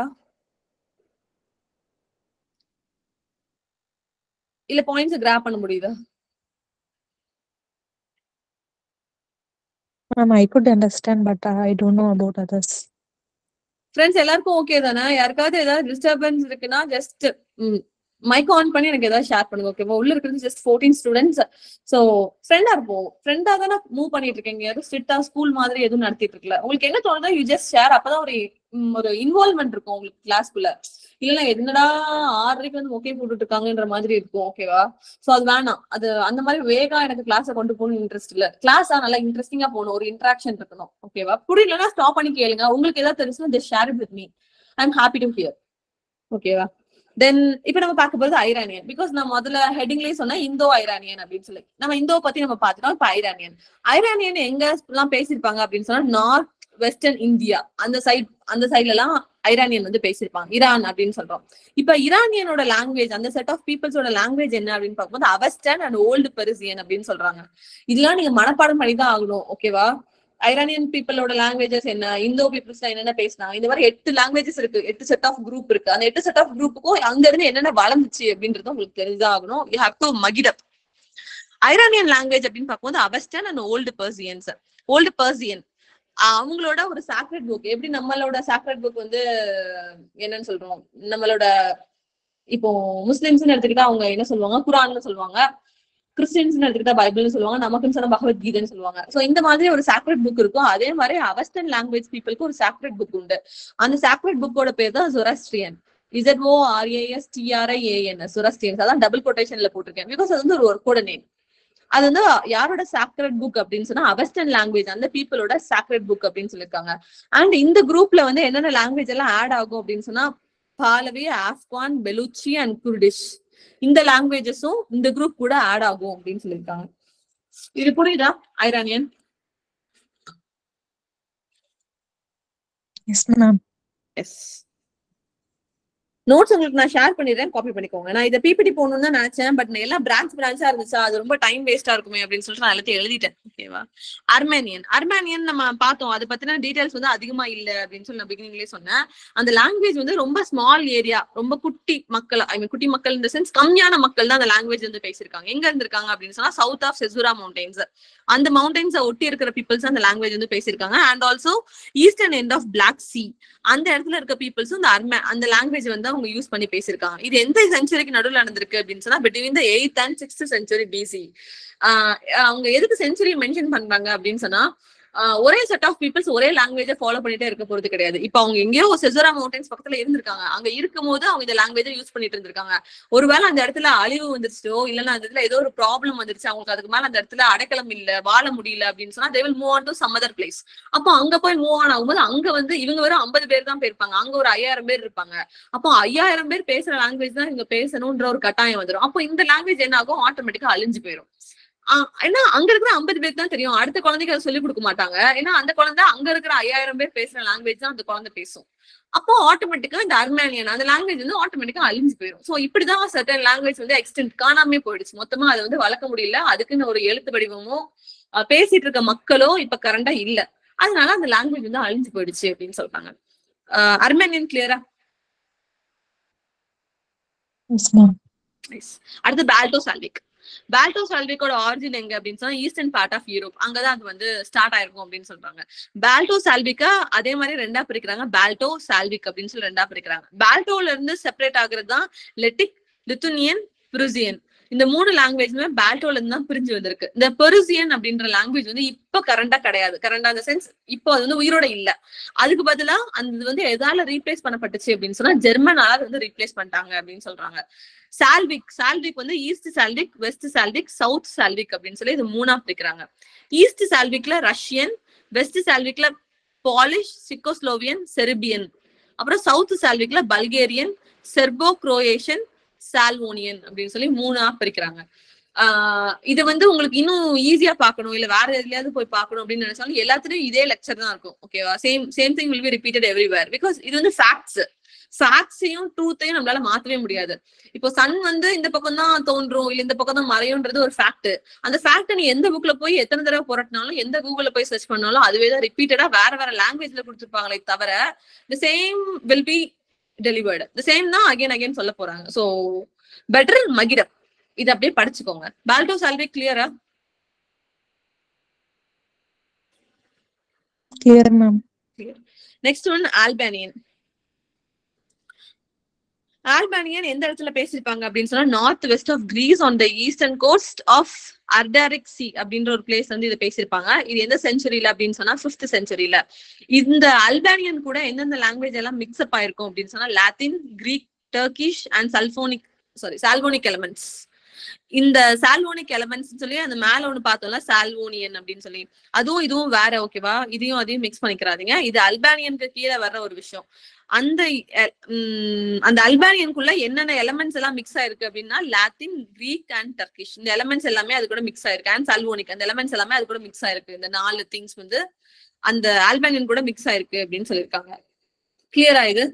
இல்ல பாயிண்ட்ஸ் கிராப் பண்ண முடியுதா Ma'am, I could understand, but I don't know about others. Friends எல்லாருக்கும் ஓகே தானே யாருக்காவது ஏதாவது டிஸ்டர்பன்ஸ் இருக்குன்னா ஜஸ்ட் மைக் ஆன் பண்ணி எனக்கு ஏதாவது ஷேர் பண்ணுங்க ஓகேவா உள்ள இருக்கிறது ஜஸ்ட் ஃபோர்டீன் ஸ்டூடெண்ட்ஸ் ஸோ ஃப்ரெண்டா இருப்போம் ஃப்ரெண்டா தானே மூவ் பண்ணிட்டு இருக்கீங்க யாரும் ஸ்ட்ரிக்டா ஸ்கூல் மாதிரி எதுவும் நடத்திட்டு இருக்கல உங்களுக்கு என்ன தோணுதோ யூ ஜஸ்ட் ஷேர் அப்பதான் ஒரு ம், ஒரு இன்வால்மெண்ட் இருக்கும் உங்களுக்கு கிளாஸ்க்குள்ள இல்லைன்னா என்னடா ஆறரைக்கு வந்து மொக்கை போட்டுட்டு இருக்காங்கன்ற மாதிரி இருக்கும் ஓகேவா சோ அது வேணாம் அது அந்த மாதிரி வேகா எனக்கு கிளாஸை கொண்டு போகணும் இன்ட்ரெஸ்ட் இல்ல கிளாஸா நல்லா இன்ட்ரெஸ்டிங்கா போகணும் ஒரு இன்ட்ராக்ஷன் இருக்கணும் ஓகேவா புரியலன்னா ஸ்டாப் பண்ணி கேளுங்க உங்களுக்கு ஏதாவது தெரிஞ்சுன்னா just share it with me I am happy to hear ஓகேவா தென் இப்ப நம்ம பார்க்க போறது ஐரானியன் பிகாஸ் நான் முதல்ல ஹெட்டிங்லயே சொன்னா இந்தோ ஐரானியன் அப்படின்னு சொல்லி நம்ம இந்தோ பத்தி நம்ம பார்த்துட்டோம் இப்ப ஐரானியன் ஐரானியன் எங்க எல்லாம் பேசியிருப்பாங்க அப்படின்னு சொன்னா நார்த் வெஸ்டர்ன் இந்தியா அந்த சைட் அந்த சைட்ல எல்லாம் ஐரானியன் வந்து பேசியிருப்பாங்க ஈரான் அப்படின்னு சொல்றோம் இப்ப ஈரானியனோட லாங்குவேஜ் அந்த செட் ஆஃப் பீப்புள்ஸோட லாங்குவேஜ் என்ன அப்படின்னு பார்க்கும்போது அவஸ்டன் அண்ட் ஓல்டு பெருசியன் அப்படின்னு சொல்றாங்க இதெல்லாம் நீங்க மனப்பாடம் பண்ணி தான் ஆகணும் ஓகேவா ஐரானியன் பீப்புளோட லாங்குவேஜஸ் என்ன இந்தோ பீப்புள்ஸ் என்னென்ன பேசினாங்க இந்த மாதிரி எட்டு லாங்குவேஜஸ் இருக்கு எட்டு செட் ஆஃப் குரூப் இருக்கு அந்த எட்டு செட் ஆஃப் குரூப்புக்கும் அங்க இருந்து என்னென்ன வளர்ந்துச்சு அப்படின்றது உங்களுக்கு தெரிஞ்சா ஆகணும் you have to mug it up Iranian language அப்படின்னு பார்க்கும்போது Avestan and old Persians old Persian அவங்களோட ஒரு சாக்ரெட் புக் எப்படி நம்மளோட சாக்ரெட் புக் வந்து என்னன்னு சொல்றோம் நம்மளோட இப்போ முஸ்லிம்ஸ் எடுத்துக்கிட்டா அவங்க என்ன சொல்லுவாங்க குரான்னு சொல்லுவாங்க கிறிஸ்டியன்ஸ் எடுத்துக்கிட்டா பைபிள்னு சொல்லுவாங்க நமக்குன்னு சொன்னா பகவத்கீதைன்னு சொல்லுவாங்க சோ இந்த மாதிரி ஒரு சாக்ரெட் புக் இருக்கும் அதே மாதிரி அவஸ்டன் லாங்குவேஜ் பீப்புளுக்கு ஒரு சாக்ரெட் புக் உண்டு அந்த சாக்ரெட் புக்கோட பேர் தான் Zoroastrian Z O RAS TRI AN Zoroastrians அதான் டபுள் கொட்டேஷன்ல போட்டிருக்கேன் பிகாஸ் அது வந்து ஒரு ஒர்க்கோட நேம் அது வந்து யாரோட சாக்ரெட் புக் அப்படின்னு சொன்னா அவஸ்டன் லாங்குவேஜ் அந்த பீப்புளோட சாக்ரெட் புக் அப்படின்னு சொல்லியிருக்காங்க அண்ட் இந்த குரூப்ல வந்து என்னென்ன லாங்குவேஜ் எல்லாம் ஆட் ஆகும் அப்படின்னு சொன்னா பாலவி ஆப்கான் பெலுச்சி அண்ட் குர்டிஷ் இந்த லாங்குவேஜஸும் இந்த குரூப் கூட ஆட் ஆகும் அப்படின்னு சொல்லியிருக்காங்க இது புரியுதா ஐரானியன் Yes, ma'am. எஸ் நோட்ஸ் உங்களுக்கு நான் ஷேர் பண்ணிடுறேன் காப்பி பண்ணிக்கோங்க நான் இதை பிபிடி போகணும்னு தான் நினைச்சேன் பட் எல்லாம் பிரான்ச் பிரான்ச்சா இருந்துச்சா அது ரொம்ப டைம் வேஸ்டா இருக்குமே அப்படின்னு சொல்லிட்டு நான் எல்லாத்தையும் எழுதிட்டேன் ஓகேவா அர்மேனியன் அர்மேனியன் நம்ம பார்த்தோம் அதை பத்தின டீடைல்ஸ் வந்து அதிகமா இல்ல அப்படின்னு சொல்லி நான் பிகினிங்லேயே சொன்னேன் அந்த லாங்குவேஜ் வந்து ரொம்ப ஸ்மால் ஏரியா ரொம்ப குட்டி மக்கள் ஐ மீன் குட்டி மக்கள் இந்த சென்ஸ் கம்மியான மக்கள் தான் அந்த லாங்குவேஜ் வந்து பேசியிருக்காங்க எங்க இருந்திருக்காங்க அப்படின்னு சொன்னா சவுத் ஆஃப் செசுரா மவுண்டைன்ஸ் அந்த மவுண்டைன்ஸை ஒட்டி இருக்கிற பீப்புள்ஸ் அந்த லாங்குவேஜ் வந்து பேசியிருக்காங்க and also eastern end of black sea அந்த இடத்துல இருக்க பீப்புள்ஸும் இந்த அர்மே அந்த லாங்குவேஜ் வந்து அவங்க யூஸ் பண்ணி பேசியிருக்காங்க இது எந்த செஞ்சுரிக்கு நடுவில் நடந்திருக்கு அப்படின்னு சொன்னா between the eighth and sixth century BC அவங்க எதுக்கு செஞ்சுரி மென்ஷன் பண்றாங்க அப்படின்னு சொன்னா ஆஹ் ஒரே செட் ஆஃப் பீப்புள்ஸ் ஒரே லாங்குவேஜை ஃபாலோ பண்ணிட்டே இருக்க போறது கிடையாது இப்போ அவங்க எங்கேயோ செசோரா மவுண்டன்ஸ் பக்கத்துல இருந்திருக்காங்க அங்க இருக்கும் போது அவங்க இந்த லாங்குவேஜை யூஸ் பண்ணிட்டு இருந்திருக்காங்க ஒருவேளை அந்த இடத்துல அழிவு வந்துருச்சோ இல்லைன்னா அந்த இடத்துல ஏதோ ஒரு ப்ராப்ளம் வந்துருச்சு அவங்களுக்கு அதுக்கு மேல அந்த இடத்துல அடைக்கலம் இல்ல வாழ முடியல அப்படின்னு சொன்னா they will move on to some other place அப்போ அங்க போய் மூவ் ஆன் ஆகும்போது அங்க வந்து இவங்க வெறும் ஐம்பது பேர் தான் போயிருப்பாங்க அங்க ஒரு ஐயாயிரம் பேர் இருப்பாங்க அப்போ ஐயாயிரம் பேர் பேசுற லாங்குவேஜ் தான் இவங்க பேசணும்ன்ற ஒரு கட்டாயம் வந்துடும் அப்போ இந்த லாங்குவேஜ் என்ன ஆகும் ஆட்டோமேட்டிக்கா அழிஞ்சு போயிடும் ஆஹ் ஏன்னா அங்க இருக்கிற ஐம்பது பேருக்கு தான் தெரியும் அடுத்த குழந்தைக்கு அதை சொல்லிக் கொடுக்க மாட்டாங்க ஏன்னா அந்த குழந்தை அங்க இருக்கிற ஐயாயிரம் பேர் பேசுற லாங்குவேஜ் தான் அந்த குழந்தை பேசும் அப்போ ஆட்டோமேட்டிக்கா இந்த அர்மேனியன் அந்த லாங்குவேஜ் வந்து ஆட்டோமேட்டிக்கா அழிஞ்சு போயிடும் சோ இப்படிதான் சர்டன் லாங்குவேஜ் வந்து எக்ஸ்டென்ட் காணாமே போயிடுச்சு மொத்தமா அதை வந்து வளர்க்க முடியல அதுக்குன்னு ஒரு எழுத்து வடிவமோ அஹ் பேசிட்டு இருக்க மக்களோ இப்ப கரண்டா இல்ல அதனால அந்த லாங்குவேஜ் வந்து அழிஞ்சு போயிடுச்சு அப்படின்னு சொல்றாங்க அஹ் அர்மேனியன் கிளியரா Yes, ma'am. அடுத்து பால்டோ சால்விக் பால்டோ சால்விக்கோட ஆரிஜின் எங்க அப்படின்னு சொன்னா ஈஸ்டர்ன் பார்ட் ஆஃப் யூரோப் அங்கதான் அது வந்து ஸ்டார்ட் ஆயிருக்கும் அப்படின்னு சொல்றாங்க பால்டோ சால்விக்கா அதே மாதிரி ரெண்டா பிரிக்கிறாங்க பால்டோ சால்விக் அப்படின்னு சொல்லி ரெண்டா பிரிக்கிறாங்க பால்டோல இருந்து செப்பரேட் ஆகுறது தான் லெட்டிக் லித்துனியன் புருசியன் இந்த மூணு லாங்குவேஜ்மே பால்டோல இருந்து தான் பிரிஞ்சு வந்திருக்கு இந்த பெருசியன் அப்படின்ற லாங்குவேஜ் வந்து இப்ப கரண்டா கிடையாது கரண்டா அந்த சென்ஸ் இப்போ அது வந்து உயிரோட இல்ல அதுக்கு பதிலா அந்த இது வந்து எதால ரீப்ளேஸ் பண்ணப்பட்டுச்சு அப்படின்னு சொன்னா ஜெர்மனால அது வந்து ரீப்ளேஸ் பண்ணிட்டாங்க அப்படின்னு சொல்றாங்க சால்விக் சால்விக் வந்து east Slavic west Slavic south Slavic அப்படின்னு சொல்லி இது மூணா பிரிக்கிறாங்க ஈஸ்ட் சால்விக்ல ரஷ்யன் வெஸ்ட் சால்விக்ல பாலிஷ் சிக்கோஸ்லோவியன் செர்பியன் அப்புறம் சவுத் சால்விக்ல பல்கேரியன் செர்போ குரோயேஷன் சால்வோனியன் அப்படின்னு சொல்லி மூணா பிரிக்கிறாங்க ஆஹ் இது வந்து உங்களுக்கு இன்னும் ஈஸியா பார்க்கணும் இல்ல வேற எதுலயாவது போய் பார்க்கணும் அப்படின்னு நினைச்சாலும் எல்லாத்துலயும் இதே லெக்சர் தான் இருக்கும் ஓகேவா same same thing will be repeated everywhere because இது வந்து ஃபேக்ட்ஸ் ஃபேக்ட்ஸையும் ட்ரூத்தையும் நம்மளால மாத்தவே முடியாது இப்போ சன் வந்து இந்த பக்கம் தான் தோன்றும் இல்ல இந்த பக்கம் தான் மறையும்ன்றது ஒரு ஃபேக்ட் அந்த ஃபேக்ட் நீ எந்த புக்ல போய் எத்தனை தடவை புரட்டினாலும் எந்த கூகுள்ல போய் சர்ச் பண்ணாலும் அதுவே தான் ரிப்பீட்டடா வேற வேற லாங்குவேஜ்ல கொடுத்துருப்பாங்களே தவிர the same will be delivered the same தான் அகைன் அகைன் சொல்ல போறாங்க சோ பெட்டர் மகிடம் இது அப்படியே படிச்சுக்கோங்க பால்டோ சால்வே கிளியரா Clear, ma'am. Next one Albanian Albanian எந்த இடத்துல பேசியிருப்பாங்க அப்படின்னு சொன்னா north west of Greece on the eastern coast of Adriatic sea அப்படின்ற ஒரு பிளேஸ் வந்து இதை பேசியிருப்பாங்க இது எந்த செஞ்சுரியில அப்படின்னு சொன்னா பிப்த் செஞ்சுரியில இந்த அல்பானியன் கூட எந்தெந்த லாங்குவேஜ் எல்லாம் மிக்ஸ்அப் ஆயிருக்கும் அப்படின்னு சொன்னா Latin Greek Turkish and Slavonic sorry Slavonic elements இந்த சால்வோனிக் எலமெண்ட்ஸ் சொல்லி அந்த மேல ஒண்ணு பார்த்தோம்ல சால்வோனியன் அப்படின்னு சொல்லி அதுவும் இதுவும் வேற ஓகேவா இதையும் அதையும் மிக்ஸ் பண்ணிக்கிறாதீங்க இது அல்பானியனுக்கு கீழே வர்ற ஒரு விஷயம் அந்த எ- உம் அந்த அல்பானியனுக்குள்ள என்னென்ன எலமெண்ட்ஸ் எல்லாம் மிக்ஸ் ஆயிருக்கு அப்படின்னா லாத்தின் கிரீக் அண்ட் டர்கிஷ் இந்த எலமெண்ட்ஸ் எல்லாமே அது கூட மிக்ஸ் ஆயிருக்கு அண்ட் சால்வோனிக் அந்த எலமெண்ட்ஸ் எல்லாமே அது கூட மிக்ஸ் ஆயிருக்கு இந்த நாலு திங்ஸ் வந்து அந்த ஆல்பானியன் கூட மிக்ஸ் ஆயிருக்கு அப்படின்னு சொல்லியிருக்காங்க கிளியர் ஆயுது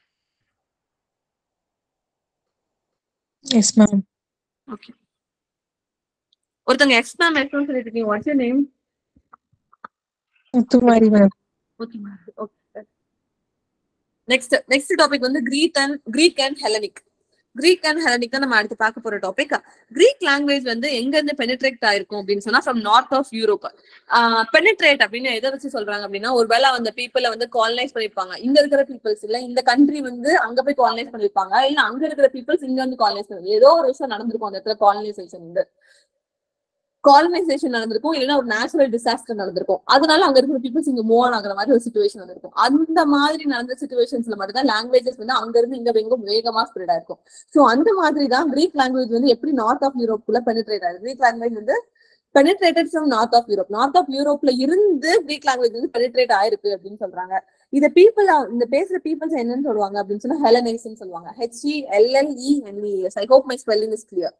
Yes, ma'am. ஓகே ஒருத்தங்க எக்ஸ் மேம் எக்ஸ் சொல்லிட்டு இருக்கீங்க what's your name Muthumari, ma'am. Okay okay next next topic வந்து Greek and Greek and Hellenic Greek and Hellenic தான் நம்ம அடுத்து பார்க்க போற டாபிக் கிரீக் லாங்குவேஜ் வந்து எங்க இருந்து பெனிட்ரேட் ஆயிருக்கும் அப்படின்னு சொன்னா from north of Europe penetrate அப்படின்னு எதை வச்சு சொல்றாங்க அப்படின்னா ஒருவேளை அந்த பீப்புளை வந்து காலனைஸ் பண்ணிருப்பாங்க இங்க இருக்கிற பீப்புள்ஸ் இல்ல இந்த கண்ட்ரி வந்து அங்க போய் காலனைஸ் பண்ணிருப்பாங்க இல்ல அங்க இருக்கிற பீப்புள்ஸ் இங்க வந்து காலனைஸ் பண்ணி ஏதோ ஒரு விஷயம் நடந்திருக்கும் அந்த இடத்துல காலனைசேஷன் வந்து காலனைசேஷன் நடந்திருக்கும் இல்லைன்னா ஒரு நேச்சுரல் டிசாஸ்டர் நடந்திருக்கும் அதனால அங்க இருக்கிற பீப்புள்ஸ் இங்க மூவ் ஆன் ஆகுற மாதிரி ஒரு சுச்சுவேஷன் வந்திருக்கும் அந்த மாதிரி நடந்த சுச்சுவேஷன்ஸ்ல மட்டும் தான் லாங்குவேஜஸ் வந்து அங்க இருந்து இங்க எங்க வேகமா ஸ்ப்ரெட் ஆயிருக்கும் சோ அந்த மாதிரி தான் கிரீக் லாங்குவேஜ் வந்து எப்படி நார்த் ஆஃப் யூரோப்குள்ள பெனிட்ரேட் ஆகுது கிரீக் லாங்குவேஜ் வந்து penetrated from north of Europe north of யூரோப்ல இருந்து கிரீக் லாங்குவேஜ் வந்து பெனிட்ரேட் ஆயிருக்கு அப்படின்னு சொல்றாங்க இத பீப்புள் இந்த பேசுற பீப்புள்ஸ் என்னன்னு சொல்லுவாங்க அப்படின்னு சொன்னா ஹெலனைஸ் சொல்லுவாங்க H E L L E N V S I hope my spelling is clear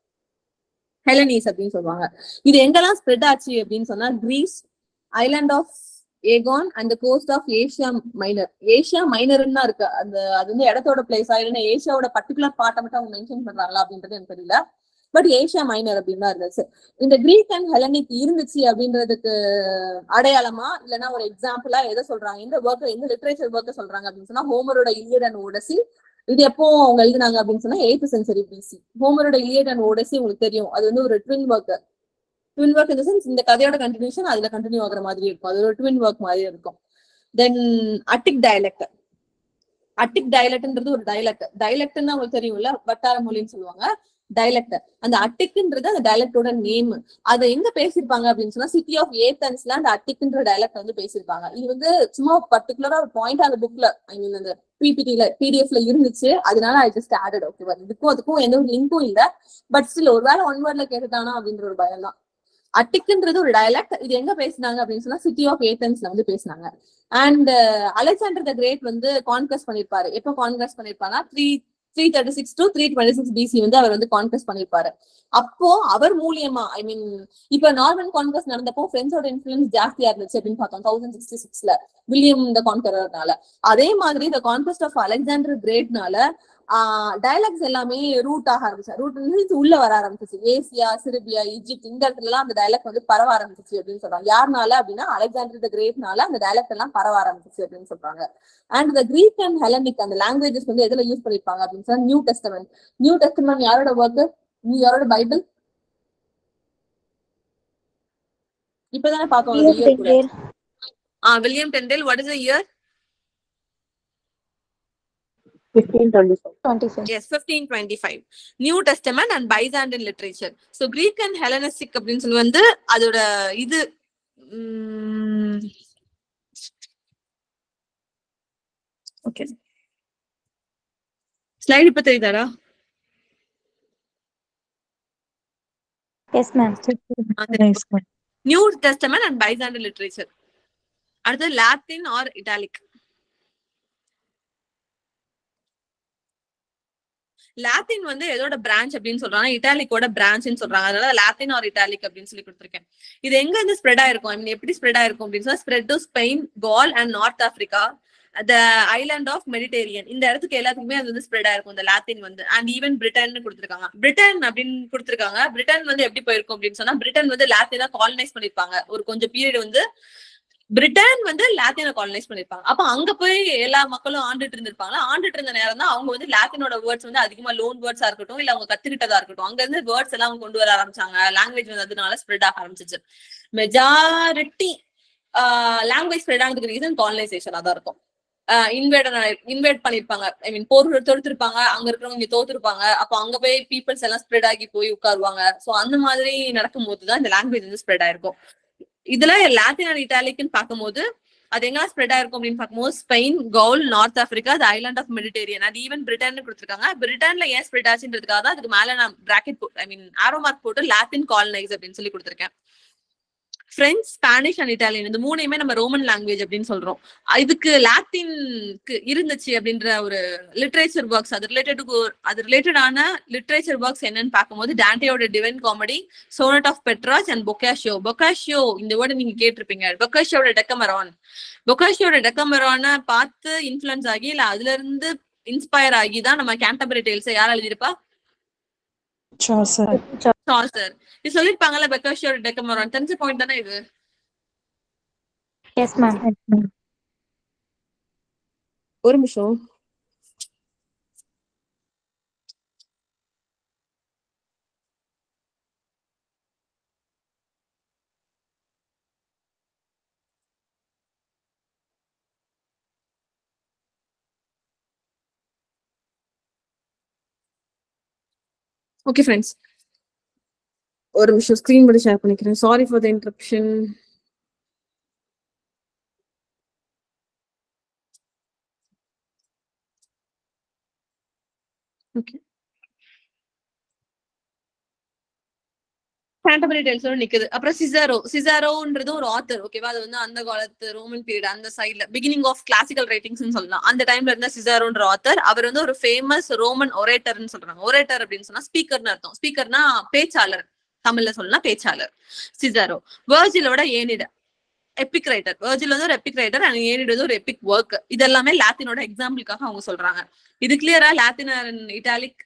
Hellenes அப்படின்னு சொல்லுவாங்க இது எங்கெல்லாம் ஸ்ப்ரெட் ஆச்சு அப்படின்னு சொன்னா Greece island of Aegean and coast of Asia minor Asia மைனர்னு தான் இருக்கு அந்த அது வந்து இடத்தோட பிளேஸா இல்லைன்னா ஏஷியாவோட பர்டிகுலர் பார்ட்டை மட்டும் அவங்க மென்ஷன் பண்றாங்களா அப்படின்றது எனக்கு தெரியல பட் ஏஷியா மைனர் அப்படின்னு தான் இருந்துச்சு இந்த கிரீக் அண்ட் ஹெலனிக் இருந்துச்சு அப்படின்றதுக்கு அடையாளமா இல்லைன்னா ஒரு எக்ஸாம்பிளா எதை சொல்றாங்க எந்த ஒர்க் எந்த லிட்ரேச்சர் ஒர்க்க சொல்றாங்க அப்படின்னு சொன்னா ஹோமரோட இலியட் அண்ட் ஓடசி இது எப்போ அவங்க எழுதுனாங்க அப்படின்னு சொன்னா எயித்து சென்ச்சுரி பிசி ஹோமரோட இலியட் அண்ட் ஓடசி உங்களுக்கு தெரியும் அது வந்து ஒரு ட்வின் ஒர்க் ட்வின் ஒர்க் இந்த சென்ஸ் இந்த கதையோட கண்டினியூஷன் அதுல கண்டினியூ ஆகுற மாதிரி இருக்கும் அது ஒரு ட்வின் ஒர்க் மாதிரி இருக்கும் தென் அட்டிக் டயலெக்ட் அட்டிக் டயலெக்ட்ன்றது ஒரு டயலெக்ட் டயலெக்ட்னு உங்களுக்கு தெரியும்ல வட்டார மொழின்னு சொல்லுவாங்க டயலெக்ட் அந்த அட்டிக்ன்றது அந்த டயலெக்டோட நேம் அதை எங்க பேசியிருப்பாங்க அப்படின்னு சொன்னா சிட்டி ஆஃப் ஏத்தன்ஸ்ல அந்த அட்டிக்ன்ற டயலெக்ட் வந்து பேசியிருப்பாங்க இது வந்து சும்மா பர்டிகுலரா ஒரு பாயிண்ட் அந்த புக்ல ஐ மீன் அந்த பிபிடில பிடிஎஃப்ல இருந்துச்சு அதனால ஐ ஜஸ்ட் ஆடட் ஓகேவா இதுக்கும் அதுக்கும் எந்த ஒரு லிங்கும் இல்ல பட் ஸ்டில் ஒருவேளை ஒன் வேர்ட்ல கேட்டுட்டானா அப்படின்ற ஒரு பயம் தான் அட்டிக்ன்றது ஒரு டயலெக்ட் இது எங்க பேசினாங்க அப்படின்னு சொன்னா சிட்டி ஆஃப் ஏத்தன்ஸ்ல வந்து பேசினாங்க அண்ட் அலெக்சாண்டர் த கிரேட் வந்து கான்கஸ் பண்ணிருப்பாரு எப்போ கான்கஸ் பண்ணிருப்பாருன்னா three three thirty six to three twenty six BC வந்து அவர் வந்து கான்கஸ் பண்ணிருப்பாரு அப்போ அவர் மூலியமா ஐ மீன் இப்ப நார்மன் கான்கஸ் நடந்தப்போ பிரெஞ்சோட இன்ஃபுளுன்ஸ் ஜாஸ்தியா இருந்துச்சு அப்படின்னு பார்த்தோம் தௌசண்ட் சிக்ஸ்டி சிக்ஸ்ல வில்லியம் இந்த கான்கரர்னால அதே மாதிரி இந்த கான்கஸ்ட் ஆஃப் அலெக்சாண்டர் கிரேட்னால டயலாக்ஸ் எல்லாமே ரூட் ஆக ஆரம்பிச்சு ரூட் உள்ள வர ஆரம்பிச்சிச்சு ஏசியா சிரிபியா ஈஜிப்ட் இந்த இடத்துல எல்லாம் அந்த டயலாக் வந்து பரவ ஆரம்பிச்சிச்சு அப்படின்னு சொல்றாங்க யாருனால அப்படின்னா அலெக்சாண்டர் த கிரேட்னால அந்த டயலாக்ட் எல்லாம் பரவ ஆரம்பிச்சிச்சு அப்படின்னு சொல்றாங்க and the Greek and Hellenic அந்த லாங்குவேஜஸ் வந்து எதுல யூஸ் பண்ணிருப்பாங்க அப்படின்னு சொன்னா நியூ டெஸ்டமெண்ட் நியூ டெஸ்டமெண்ட் யாரோட ஒர்க் நீ யாரோட பைபிள் இப்பதானே பார்த்தோம் அந்த year கூட. ஆ William Tyndale what is the year Fifteen twenty-five. Twenty five yes fifteen twenty five New Testament and Byzantine literature so Greek and Hellenistic அப்படின்னு சொல்லி வந்து அதோட இது ஓகே ஸ்லைடு இப்ப தெரியுதாடா yes ma'am Nice one. New Testament and Byzantine literature அடுத்து Latin R italic லாத்தின் வந்து எதோட பிரான்ச் அப்படின்னு சொல்றாங்க இட்டாலிக்கோட பிரான்ச்னு சொல்றாங்க அதனால லாத்தின் ஆர் இட்டாலிக் அப்படின்னு சொல்லி கொடுத்துருக்கேன் இது எங்க இருந்து ஸ்ப்ரெட் ஆயிருக்கும் ஐ மீன் எப்படி ஸ்ப்ரெட் ஆயிருக்கும் அப்படின்னு சொன்னா spread to Spain Gaul and north Africa the island of Mediterranean இந்த இடத்துக்கு எல்லாத்துக்குமே அது வந்து ஸ்ப்ரெட் ஆயிருக்கும் இந்த லாத்தின் வந்து அண்ட் ஈவன் பிரிட்டன் கொடுத்துருக்காங்க பிரிட்டன் அப்படின்னு கொடுத்துருக்காங்க பிரிட்டன் வந்து எப்படி போயிருக்கும் அப்படின்னு சொன்னா பிரிட்டன் வந்து லாத்தினா காலனைஸ் பண்ணிருப்பாங்க ஒரு கொஞ்சம் பீரியட் வந்து பிரிட்டன் வந்து லாத்தினை காலனைஸ் பண்ணிருப்பாங்க அப்ப அங்க போய் எல்லா மக்களும் ஆண்டுட்டு இருந்திருப்பாங்க ஆண்டுட்டு இருந்த நேரம் தான் அவங்க வந்து லாத்தினோட வேர்ட்ஸ் வந்து அதிகமா லோன் வேர்ட்ஸா இருக்கட்டும் இல்ல அவங்க கத்துக்கிட்டதா இருக்கட்டும் அங்க இருந்து வேர்ட்ஸ் எல்லாம் அவங்க கொண்டு வர ஆரம்பிச்சாங்க லாங்குவேஜ் வந்து அதனால ஸ்ப்ரெட் ஆக ஆரம்பிச்சிச்சு மெஜாரிட்டி லாங்குவேஜ் ஸ்ப்ரெட் ஆனதுக்கு ரீசன் காலனைசேஷனா தான் இருக்கும் இன்வைட் இன்வைட் பண்ணிருப்பாங்க ஐ மீன் போர் தொடுத்திருப்பாங்க அங்க இருக்கிறவங்க இங்க தோத்துருப்பாங்க அப்ப அங்க போய் பீப்புள்ஸ் எல்லாம் ஸ்ப்ரெட் ஆகி போய் உட்காருவாங்க சோ அந்த மாதிரி நடக்கும்போது தான் இந்த லாங்குவேஜ் வந்து ஸ்ப்ரெட் ஆயிருக்கும் இதுல லாத்தின் அண்ட் இட்டாலிக்னு பார்க்கும்போது அது எங்க ஸ்ப்ரெட் ஆயிருக்கும் அப்படின்னு பார்க்கும்போது Spain Gaul north Africa the island of Mediterranean அது ஈவன் பிரிட்டன் கொடுத்துருக்காங்க பிரிட்டன்ல ஏன் ஸ்ப்ரெட் ஆச்சுன்றதுக்காக தான் அதுக்கு மேல நான் பிராக்கெட் ஐ மீன் ஆரோ மார்க் போட்டு லாத்தின் காலனைஸ் அப்படின்னு சொல்லி கொடுத்துருக்கேன் பிரெஞ்சு ஸ்பானிஷ் அண்ட் இட்டாலியன் இந்த மூணையுமே நம்ம ரோமன் லாங்குவேஜ் அப்படின்னு சொல்றோம் இதுக்கு லாத்தின்க்கு இருந்துச்சு அப்படின்ற ஒரு லிட்ரேச்சர் ஒர்க்ஸ் அது ரிலேட்டட் அது ரிலேட்டடான லிட்ரேச்சர் ஒர்க்ஸ் என்னன்னு பார்க்கும்போது டான்டேயோட divine comedy sonnet of Petrarch and Boccaccio Boccaccio இந்த வேர்டு நீங்க கேட்டிருப்பீங்க பொக்காஷியோட டெக்கமரான் பொக்காஷியோட டெக்கமரான பார்த்து இன்ஃபுளுன்ஸ் ஆகி இல்ல அதுல இருந்து இன்ஸ்பயர் ஆகி தான் நம்ம கேண்டபரி டேல்ஸ் யார் எழுதியிருப்பா Chaucer. சால்சர் இது சொல்லிருப்பாங்கல்ல பெக்காஷியோட டெக்கமரான் தெரிஞ்ச பாயிண்ட் தானே இது எஸ் மேம் ஒரு நிமிஷம் ஓகே ஃப்ரெண்ட்ஸ் ஒரு நிமிஷம் ஸ்க்ரீன் மட்டும் ஷேர் பண்ணிக்கிறேன் sorry for the interruption okay Canterbury டெல்ஸோட நிக்குது அப்புறம் சிசாரோ சிசாரோன்றது ஒரு ஆத்தர் ஓகேவா அது வந்து அந்த காலத்து ரோமன் பீரியட் அந்த சைட்ல பிகினிங் ஆஃப் கிளாசிக்கல் ரைட்டிங்ஸ் சொல்லலாம் அந்த டைம்ல இருந்த சிசாரோன்ற ஆத்தர் அவர் வந்து ஒரு ஃபேமஸ் ரோமன் ஒரேட்டர்னு சொல்றாங்க ஒரேட்டர் அப்படின்னு சொன்னா ஸ்பீக்கர்னு அர்த்தம் ஸ்பீக்கர்னா பேச்சாளர் தமிழ்ல சொல்லலாம் பேச்சாளர் சிசாரோ வேர்ஜிலோட ஏனிட எபிக் ரைட்டர் வேர்ஜில் வந்து ஒரு எபிக் ரைட்டர் அண்ட் ஏனிட் வந்து ஒரு எபிக் ஒர்க் இது எல்லாமே லாத்தினோட எக்ஸாம்பிளுக்காக அவங்க சொல்றாங்க இது கிளியரா Latin and Italic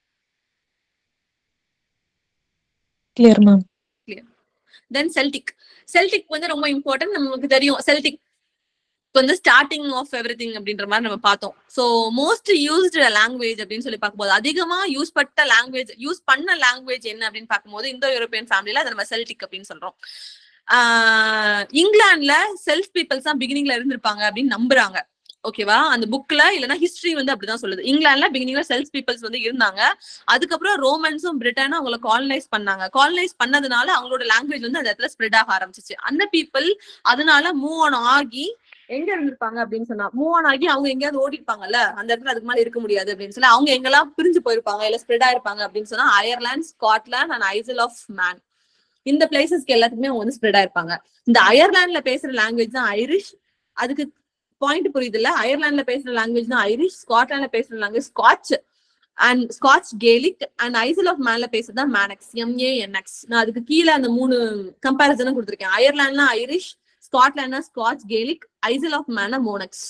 clear ma'am then Celtic Celtic வந்து ரொம்ப இம்பார்ட்டன்ட் நமக்கு தெரியும் செல்டிக் வந்து ஸ்டார்டிங் ஆஃப் எவ்ரி திங் அப்படின்ற மாதிரி நம்ம பார்த்தோம் ஸோ மோஸ்ட் யூஸ்டு லாங்குவேஜ் அப்படின்னு சொல்லி பார்க்கும்போது அதிகமா யூஸ் பட்ட லாங்குவேஜ் யூஸ் பண்ண லாங்குவேஜ் என்ன அப்படின்னு பார்க்கும்போது இந்தோ யூரோப்பியன் ஃபேமிலியில அதை நம்ம செல்டிக் அப்படின்னு சொல்றோம் ஆஹ் இங்கிலாந்துல செல்ஃப் பீப்புள்ஸ் தான் பிகினிங்ல இருந்திருப்பாங்க அப்படின்னு நம்புறாங்க ஓகேவா அந்த புக்ல இல்லைன்னா ஹிஸ்டரி வந்து அப்படிதான் சொல்லுது இங்கிலாந்துல பிகினிங்ல செல்ஃப் பீப்புள்ஸ் வந்து இருந்தாங்க அதுக்கப்புறம் ரோமன்ஸும் பிரிட்டனும் அவங்கள காலனைஸ் பண்ணாங்க காலனைஸ் பண்ணதுனால அவங்களோட லாங்குவேஜ் வந்து அந்த இடத்துல ஸ்ப்ரெட் ஆக ஆரம்பிச்சிச்சு அந்த பீப்புள் அதனால மூவ் ஆன் ஆகி எங்க இருந்திருப்பாங்க அப்படின்னு சொன்னா மூவ் ஆன் ஆகி அவங்க எங்கேயாவது ஓடிப்பாங்கல்ல அந்த இடத்துல அதுக்கு மேல இருக்க முடியாது அப்படின்னு சொல்லி அவங்க எங்கெல்லாம் பிரிஞ்சு போயிருப்பாங்க இல்ல ஸ்ப்ரெட் ஆயிருப்பாங்க அப்படின்னு சொன்னா Ireland Scotland and Isle of Man இந்த பிளேசஸ்க்கு எல்லாத்துக்குமே அவங்க வந்து ஸ்ப்ரெட் ஆயிருப்பாங்க இந்த அயர்லாந்துல பேசுற லாங்குவேஜ் தான் ஐரிஷ் அதுக்கு பாயிண்ட் புரியுது இல்ல அயர்லாந்துல பேசுற லாங்குவேஜ் தான் ஐரிஷ் ஸ்காட்லாந்துல பேசுற language Scotch and Scotch Gaelic and Isle of மேன்ல பேசுறது தான் மேனக்ஸ் எம்ஏஎன்எக்ஸ் நான் அதுக்கு கீழே அந்த மூணு கம்பேரிசனும் கொடுத்துருக்கேன் அயர்லாண்ட்னா ஐரிஷ் ஸ்காட்லாண்ட்னா ஸ்காட்ச் கேலிக் ஐசல் ஆஃப் மேனா மோனக்ஸ்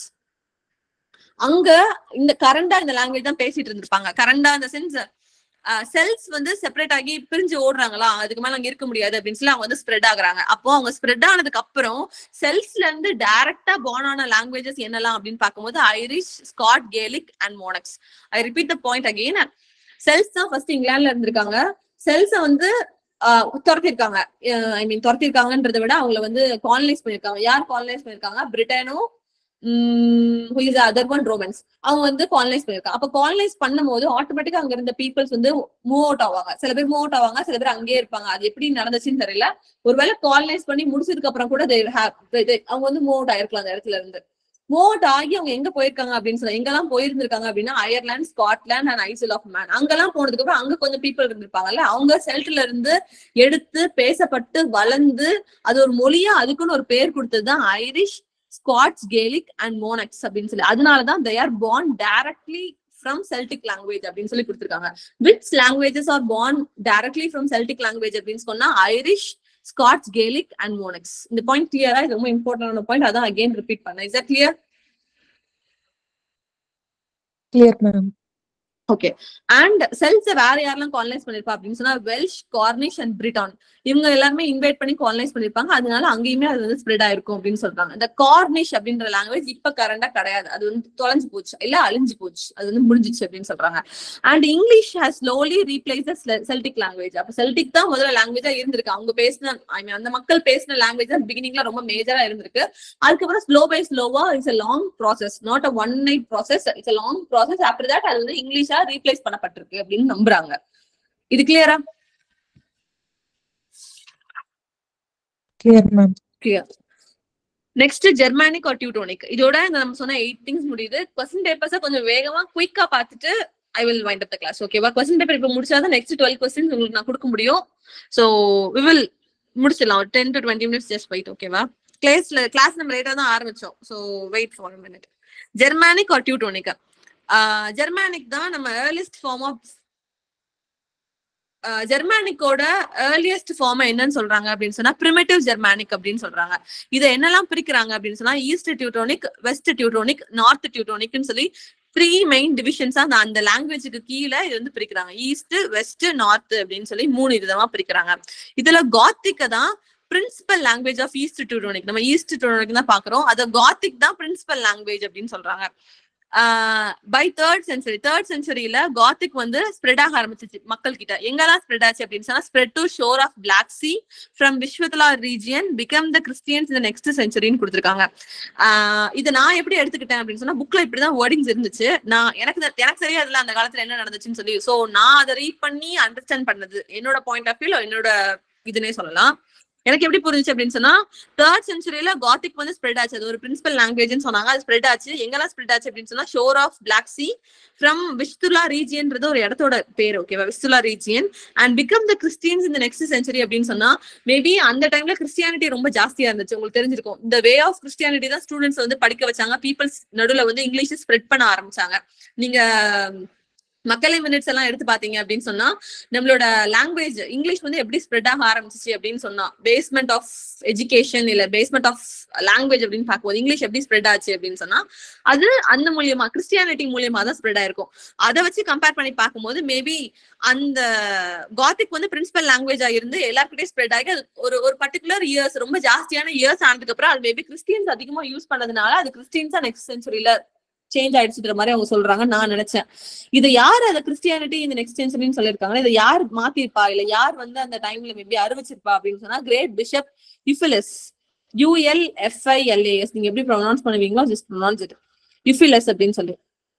அங்க இந்த கரண்டா இந்த லாங்குவேஜ் தான் பேசிட்டு இருந்திருப்பாங்க கரண்டா இந்த சென்ஸ் செல்ஸ் வந்து செப்பரேட் ஆகி பிரிஞ்சு ஓடுறாங்களா அதுக்கு மேல அங்க இருக்க முடியாது அப்படின்னு சொல்லி அவங்க வந்து ஸ்ப்ரெட் ஆகுறாங்க அப்போ அவங்க ஸ்ப்ரெட் ஆனதுக்கு அப்புறம் செல்ஸ்ல இருந்து டைரக்டா பார்ன் ஆன லாங்குவேஜஸ் என்னலாம் அப்படின்னு பார்க்கும்போது Irish Scot Gaelic and Manx I repeat the point again Celts தான் ஃபர்ஸ்ட் இங்கிலாந்துல இருந்திருக்காங்க செல்ஸ வந்து ஆஹ் துரத்திருக்காங்க ஐ மீன் துரத்திருக்காங்கன்றதை விட அவங்கள வந்து காலனைஸ் பண்ணிருக்காங்க யார் காலனைஸ் பண்ணிருக்காங்க பிரிட்டனும் அதர் ஒன் ரோமன்ஸ் அவங்க வந்து காலனைஸ் பண்ணிருக்காங்க அப்ப காலனைஸ் பண்ணும்போது ஆட்டோமேட்டிக்கா அங்க இருந்த பீப்புள்ஸ் வந்து மூவ் அவுட் ஆவாங்க சில பேர் மூவ் அவுட் ஆவாங்க சில பேர் அங்கேயே இருப்பாங்க அது எப்படி நடந்துச்சுன்னு தெரியல ஒருவேளை காலனைஸ் பண்ணி முடிச்சதுக்கு அப்புறம் கூட they have- they- they- அவங்க வந்து மூவ் அவுட் ஆயிருக்கலாம் அந்த இடத்துல இருந்து மூவ் அவுட் ஆகி அவங்க எங்க போயிருக்காங்க அப்படின்னு சொன்னா எங்கெல்லாம் போயிருந்திருக்காங்க அப்படின்னா Ireland Scotland and Isle of Man அங்கெல்லாம் போனதுக்கு அப்புறம் அங்க கொஞ்சம் பீப்புள் இருந்திருப்பாங்கல்ல அவங்க செல்ட்ல இருந்து எடுத்து பேசப்பட்டு வளர்ந்து அது ஒரு மொழியா அதுக்குன்னு ஒரு பேர் கொடுத்ததுதான் Irish Scotch Gaelic and Manx அப்படின்னு சொல்லி அதனாலதான் they are born directly from Celtic language அப்படின்னு சொல்லி கொடுத்திருக்காங்க which languages are born directly from Celtic language அப்படின்னு சொன்னா Irish Scotch Gaelic and Manx இந்த பாயிண்ட் கிளியரா இது ரொம்ப இம்பார்ட்டன்டான பாயிண்ட் அதான் அகைன் ரிப்பீட் பண்ணேன் is clear clear ma'am okay and Celts வேற யாரெல்லாம் காலனைஸ் பண்ணிருப்பா அப்படின்னு சொன்னா வெல்ஷ் கார்னிஷ் அண்ட் பிரிட்டான் இவங்க எல்லாருமே இன்வைட் பண்ணி காலனைஸ் பண்ணிருப்பாங்க அதனால அங்கேயுமே அது வந்து ஸ்ப்ரெட் ஆயிருக்கும் அப்படின்னு சொல்றாங்க இந்த கார்னிஷ் அப்படின்ற லாங்குவேஜ் இப்ப கரண்டா கிடையாது அது வந்து தொலைஞ்சு போச்சு இல்ல அழிஞ்சு போச்சு அது வந்து முடிஞ்சிச்சு அப்படின்னு சொல்றாங்க and English has slowly replace Celtic language அப்ப செல்டிக் தான் முதல்ல லாங்குவேஜா இருந்திருக்கு அவங்க பேசின ஐ மீன் அந்த மக்கள் பேசின லாங்குவேஜ் தான் பிகினிங்ல ரொம்ப மேஜரா இருந்திருக்கு அதுக்கப்புறம் ஸ்லோ பை ஸ்லோவா it's a long process not a one night process it's a long process after that அது வந்து இங்கிலீஷா ரீப்ளேஸ் பண்ணப்பட்டிருக்கு அப்படின்னு நம்புறாங்க இது கிளியரா clear ma'am clear next Germanic or Teutonic இதோட இந்த நம்ம சொன்ன எயிட் திங்ஸ் முடியுது கொஸ்டின் பேப்பர்ஸை கொஞ்சம் வேகமா குயிக்கா பார்த்துட்டு I will wind up the class ஓகேவா கொஸ்டின் பேப்பர் இப்போ முடிச்சாதான் நெக்ஸ்ட் டுவெல் கொஸ்டின்ஸ் உங்களுக்கு நான் கொடுக்க முடியும் ஸோ வி வில் முடிச்சிடலாம் ஒரு ten to twenty minutes just wait ஓகேவா கிளாஸ்ல கிளாஸ் நம்ம லேட்டா தான் ஆரம்பிச்சோம் so wait for minute Germanic or Teutonic Germanic தான் நம்ம ஏர்லிஸ்ட் ஃபார்ம் ஆஃப் ஜெர்மானிக்கோட ஏர்லியஸ்ட் ஃபார்ம் என்னன்னு சொல்றாங்க அப்படின்னு சொன்னா பிரிமிட்டிவ் ஜெர்மானிக் அப்படின்னு சொல்றாங்க இதை என்னெல்லாம் பிரிக்கிறாங்க அப்படின்னு சொன்னா east Teutonic west Teutonic north டியூட்டோனிக்னு சொல்லி த்ரீ மெயின் டிவிஷன்ஸா அந்த அந்த லாங்குவேஜுக்கு கீழே இது வந்து பிரிக்கிறாங்க ஈஸ்ட் வெஸ்ட் நார்த் அப்படின்னு சொல்லி மூணு விதமா பிரிக்கிறாங்க இதுல காத்திக்க தான் principal language of east Teutonic நம்ம ஈஸ்ட் டியூட்டோனிக் தான் பாக்குறோம் அதை காத்திக் தான் பிரின்சிபல் லாங்குவேஜ் அப்படின்னு சொல்றாங்க பை தேர்ட் சென்ச்சுரி தேர்ட் சென்ச்சுரியில காத்திக் வந்து ஸ்ப்ரெட் ஆக ஆரம்பிச்சிச்சு மக்கள் கிட்ட எங்கெல்லாம் ஸ்ப்ரெட் ஆச்சு அப்படின்னு சொன்னா spread to shore of black Sea from Vistula region become the Christians இந்த நெக்ஸ்ட் சென்ச்சுரின்னு கொடுத்துருக்காங்க ஆஹ் இதை நான் எப்படி எடுத்துக்கிட்டேன் அப்படின்னு சொன்னா புக்ல இப்படிதான் வேர்டிங்ஸ் இருந்துச்சு நான் எனக்கு தெ- எனக்கு தெரியாதுல அந்த காலத்துல என்ன நடந்துச்சுன்னு சொல்லி சோ நான் அதை ரீட் பண்ணி அண்டர்ஸ்டாண்ட் பண்ணது என்னோட பாயிண்ட் ஆஃப் வியூல என்னோட இதுனே சொல்லலாம் எனக்கு எப்படி புரிஞ்சுச்சு அப்படின்னு சொன்னா தேர்ட் சென்ச்சுரியில காத்திக் வந்து ஸ்ப்ரெட் ஆச்சு அது ஒரு பிரின்சிபல் லாங்குவேஜ்னு சொன்னாங்க அது ஸ்ப்ரெட் ஆச்சு எங்கெல்லாம் ஸ்ப்ரெட் ஆச்சு அப்படின்னு சொன்னா shore of black Sea from Vistula ரீஜியன்றது ஒரு இடத்தோட பேர் ஓகேவா Vistula region and become the Christians இந்த நெக்ஸ்ட் சென்ச்சுரி அப்படின்னு சொன்னா மேபி அந்த டைம்ல கிறிஸ்டியானிட்டி ரொம்ப ஜாஸ்தியா இருந்துச்சு உங்களுக்கு தெரிஞ்சிருக்கும் இந்த வே ஆஃப் கிறிஸ்டியானிட்டி தான் ஸ்டூடெண்ட்ஸ் வந்து படிக்க வச்சாங்க பீப்புள்ஸ் நடுவுல வந்து இங்கிலீஷ் ஸ்ப்ரெட் பண்ண ஆரம்பிச்சாங்க நீங்க மக்களே மினிட்ஸ் எல்லாம் எடுத்து பாத்தீங்க அப்படின்னு சொன்னா நம்மளோட லாங்குவேஜ் இங்கிலீஷ் வந்து எப்படி ஸ்ப்ரெட் ஆக ஆரம்பிச்சிச்சு அப்படின்னு சொன்னா பேஸ்மெண்ட் ஆஃப் எஜுகேஷன் இல்ல பேஸ்மெண்ட் ஆஃப் லாங்குவேஜ் அப்படின்னு பார்க்கும்போது இங்கிலீஷ் எப்படி ஸ்ப்ரெட் ஆச்சு அப்படின்னு சொன்னா அது அந்த மூலியமா கிறிஸ்டியானிட்டி மூலியமா தான் ஸ்ப்ரெட் ஆயிருக்கும் அதை வச்சு கம்பேர் பண்ணி பார்க்கும்போது மேபி அந்த காத்திக் வந்து பிரின்சிபல் லாங்குவேஜா இருந்து எல்லாருக்கிட்டையும் ஸ்ப்ரெட் ஆகி அது ஒரு ஒரு பர்டிகுலர் இயர்ஸ் ரொம்ப ஜாஸ்தியான இயர்ஸ் ஆனதுக்கு அப்புறம் அது மேபி கிறிஸ்டியன்ஸ் அதிகமா யூஸ் பண்ணதுனால அது கிறிஸ்டியன்ஸா நெக்ஸ்ட் சென்ச்சுரியில சேஞ்ச் ஆயிடுச்சுன்ற மாதிரி அவங்க சொல்றாங்க நான் நினைச்சேன் இது யார் அதை கிறிஸ்டியானிட்டி இந்த நெக்ஸ்ட் சென்ச்சுரின்னு சொல்லியிருக்காங்க இதை யார் மாத்திருப்பா இல்ல யார் வந்து அந்த டைம்ல மேபி அறிவிச்சிருப்பா அப்படின்னு சொன்னா great bishop Ulfilas U L F I L A S நீங்க எப்படி ப்ரொனவுன்ஸ் பண்ணுவீங்களோ ஜஸ்ட் ப்ரொனவுன்ஸ் இட் யுஃபிலஸ் அப்படின்னு சொல்லி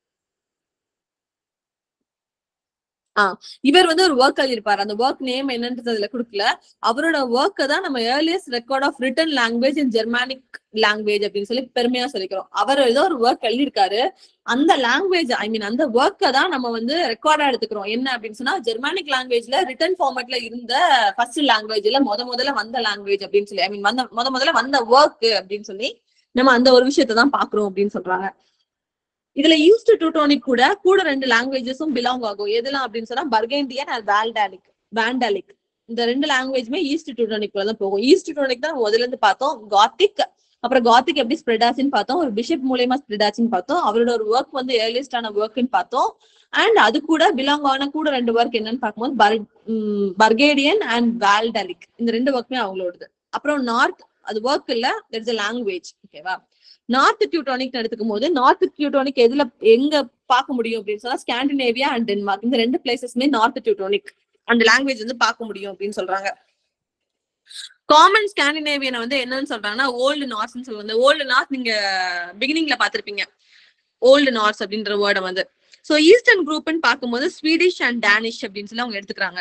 இவர் வந்து ஒரு ஒர்க் எழுதியிருப்பாரு அந்த ஒர்க் நேம் என்னன்றது அதுல கொடுக்கல அவரோட ஒர்க்கை தான் நம்ம earliest record of written language in Germanic language அப்படின்னு சொல்லி பெருமையா சொல்லிக்கிறோம் அவர் ஏதோ ஒரு ஒர்க் எழுதியிருக்காரு அந்த லாங்குவேஜ் ஐ மீன் அந்த ஒர்க்கை தான் நம்ம வந்து ரெக்கார்டா எடுத்துக்கிறோம் என்ன அப்படின்னு சொன்னா ஜெர்மானிக் லாங்குவேஜ்ல ரிட்டன் ஃபார்மேட்ல இருந்த ஃபர்ஸ்ட் லாங்குவேஜ்ல முத முதல்ல வந்த லாங்குவேஜ் அப்படின்னு சொல்லி ஐ மீன் வந்த முத முதல்ல வந்த ஒர்க் அப்படின்னு சொல்லி நம்ம அந்த ஒரு விஷயத்தை தான் பாக்குறோம் அப்படின்னு சொல்றாங்க இதுல யூஸ்ட் டூட்டோனிக் கூட கூட ரெண்டு லாங்குவேஜஸும் பிலாங் ஆகும் எதெல்லாம் அப்படின்னு சொன்னா பர்கேண்டியன் அண்ட் வேல்டாலிக் வேண்டாலிக் இந்த ரெண்டு லாங்குவேஜ்மே ஈஸ்ட் டூட்டோனிக் தான் போகும் ஈஸ்ட் டூட்டோனிக் தான் முதல்ல இருந்து பார்த்தோம் காத்திக் அப்புறம் காத்திக் எப்படி ஸ்ப்ரெட் ஆச்சுன்னு பார்த்தோம் ஒரு பிஷப் மூலியமா ஸ்ப்ரெட் ஆச்சுன்னு பார்த்தோம் அவரோட ஒரு ஒர்க் வந்து ஏர்லியஸ்டான ஒர்க்னு பார்த்தோம் அண்ட் அது கூட பிலாங் ஆன கூட ரெண்டு ஒர்க் என்னன்னு பார்க்கும்போது பர் பர்கேடியன் அண்ட் வேல்டாலிக் இந்த ரெண்டு ஒர்க்குமே அவங்களோடது அப்புறம் நார்த் அது ஒர்க் இல்ல there's a லாங்குவேஜ் ஓகேவா நார்த் டியூட்டானிக் எடுத்துக்கும் போது நார்த் டியூட்டானிக் எதுல எங்க பார்க்க முடியும் அப்படின்னு சொன்னா ஸ்காண்டினேவியா அண்ட் டென்மார்க் இந்த ரெண்டு பிளேசஸ்மே நார்த் டியூட்டானிக் அந்த லாங்குவேஜ் வந்து பார்க்க முடியும் அப்படின்னு சொல்றாங்க காமன் ஸ்காண்டினேவியனை வந்து என்னன்னு சொல்றாங்கன்னா ஓல்டு நார்த்னு சொல்லுவாங்க ஓல்டு நார்த் நீங்க பிகினிங்ல பாத்திருப்பீங்க ஓல்டு நார்த் அப்படின்ற வேர்டை வந்து சோ ஈஸ்டர்ன் குரூப்னு பார்க்கும்போது ஸ்வீடிஷ் அண்ட் டேனிஷ் அப்படின்னு சொல்லி அவங்க எடுத்துக்கிறாங்க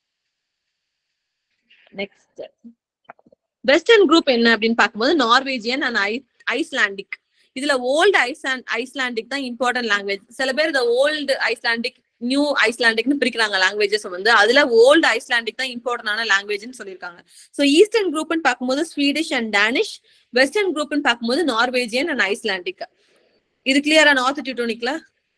நெக்ஸ்ட் வெஸ்டர்ன் குரூப் என்ன அப்படின்னு பார்க்கும்போது நார்வேஜியன் அண்ட் ஐ ஐஸ்லாண்டிக் இதுல ஓல்டு ஐஸ்லாண்ட் ஐஸ்லாண்டிக் தான் இம்பார்ட்டன்ட் லாங்குவேஜ் சில பேர் இந்த ஓல்டு ஐஸ்லாண்டிக் நியூ ஐஸ்லாண்டிக்னு பிரிக்கிறாங்க லாங்குவேஜஸ் வந்து அதுல ஓல்டு ஐஸ்லாண்டிக் தான் இம்பார்ட்டன்டான லாங்குவேஜ்னு சொல்லியிருக்காங்க ஸோ ஈஸ்டர்ன் குரூப்னு பார்க்கும்போது ஸ்வீடிஷ் அண்ட் டேனிஷ் வெஸ்டர்ன் குரூப்னு பார்க்கும்போது நார்வேஜியன் அண்ட் ஐஸ்லாண்டிக் இது கிளியரா நார்த் டியூட்டோனிக்ல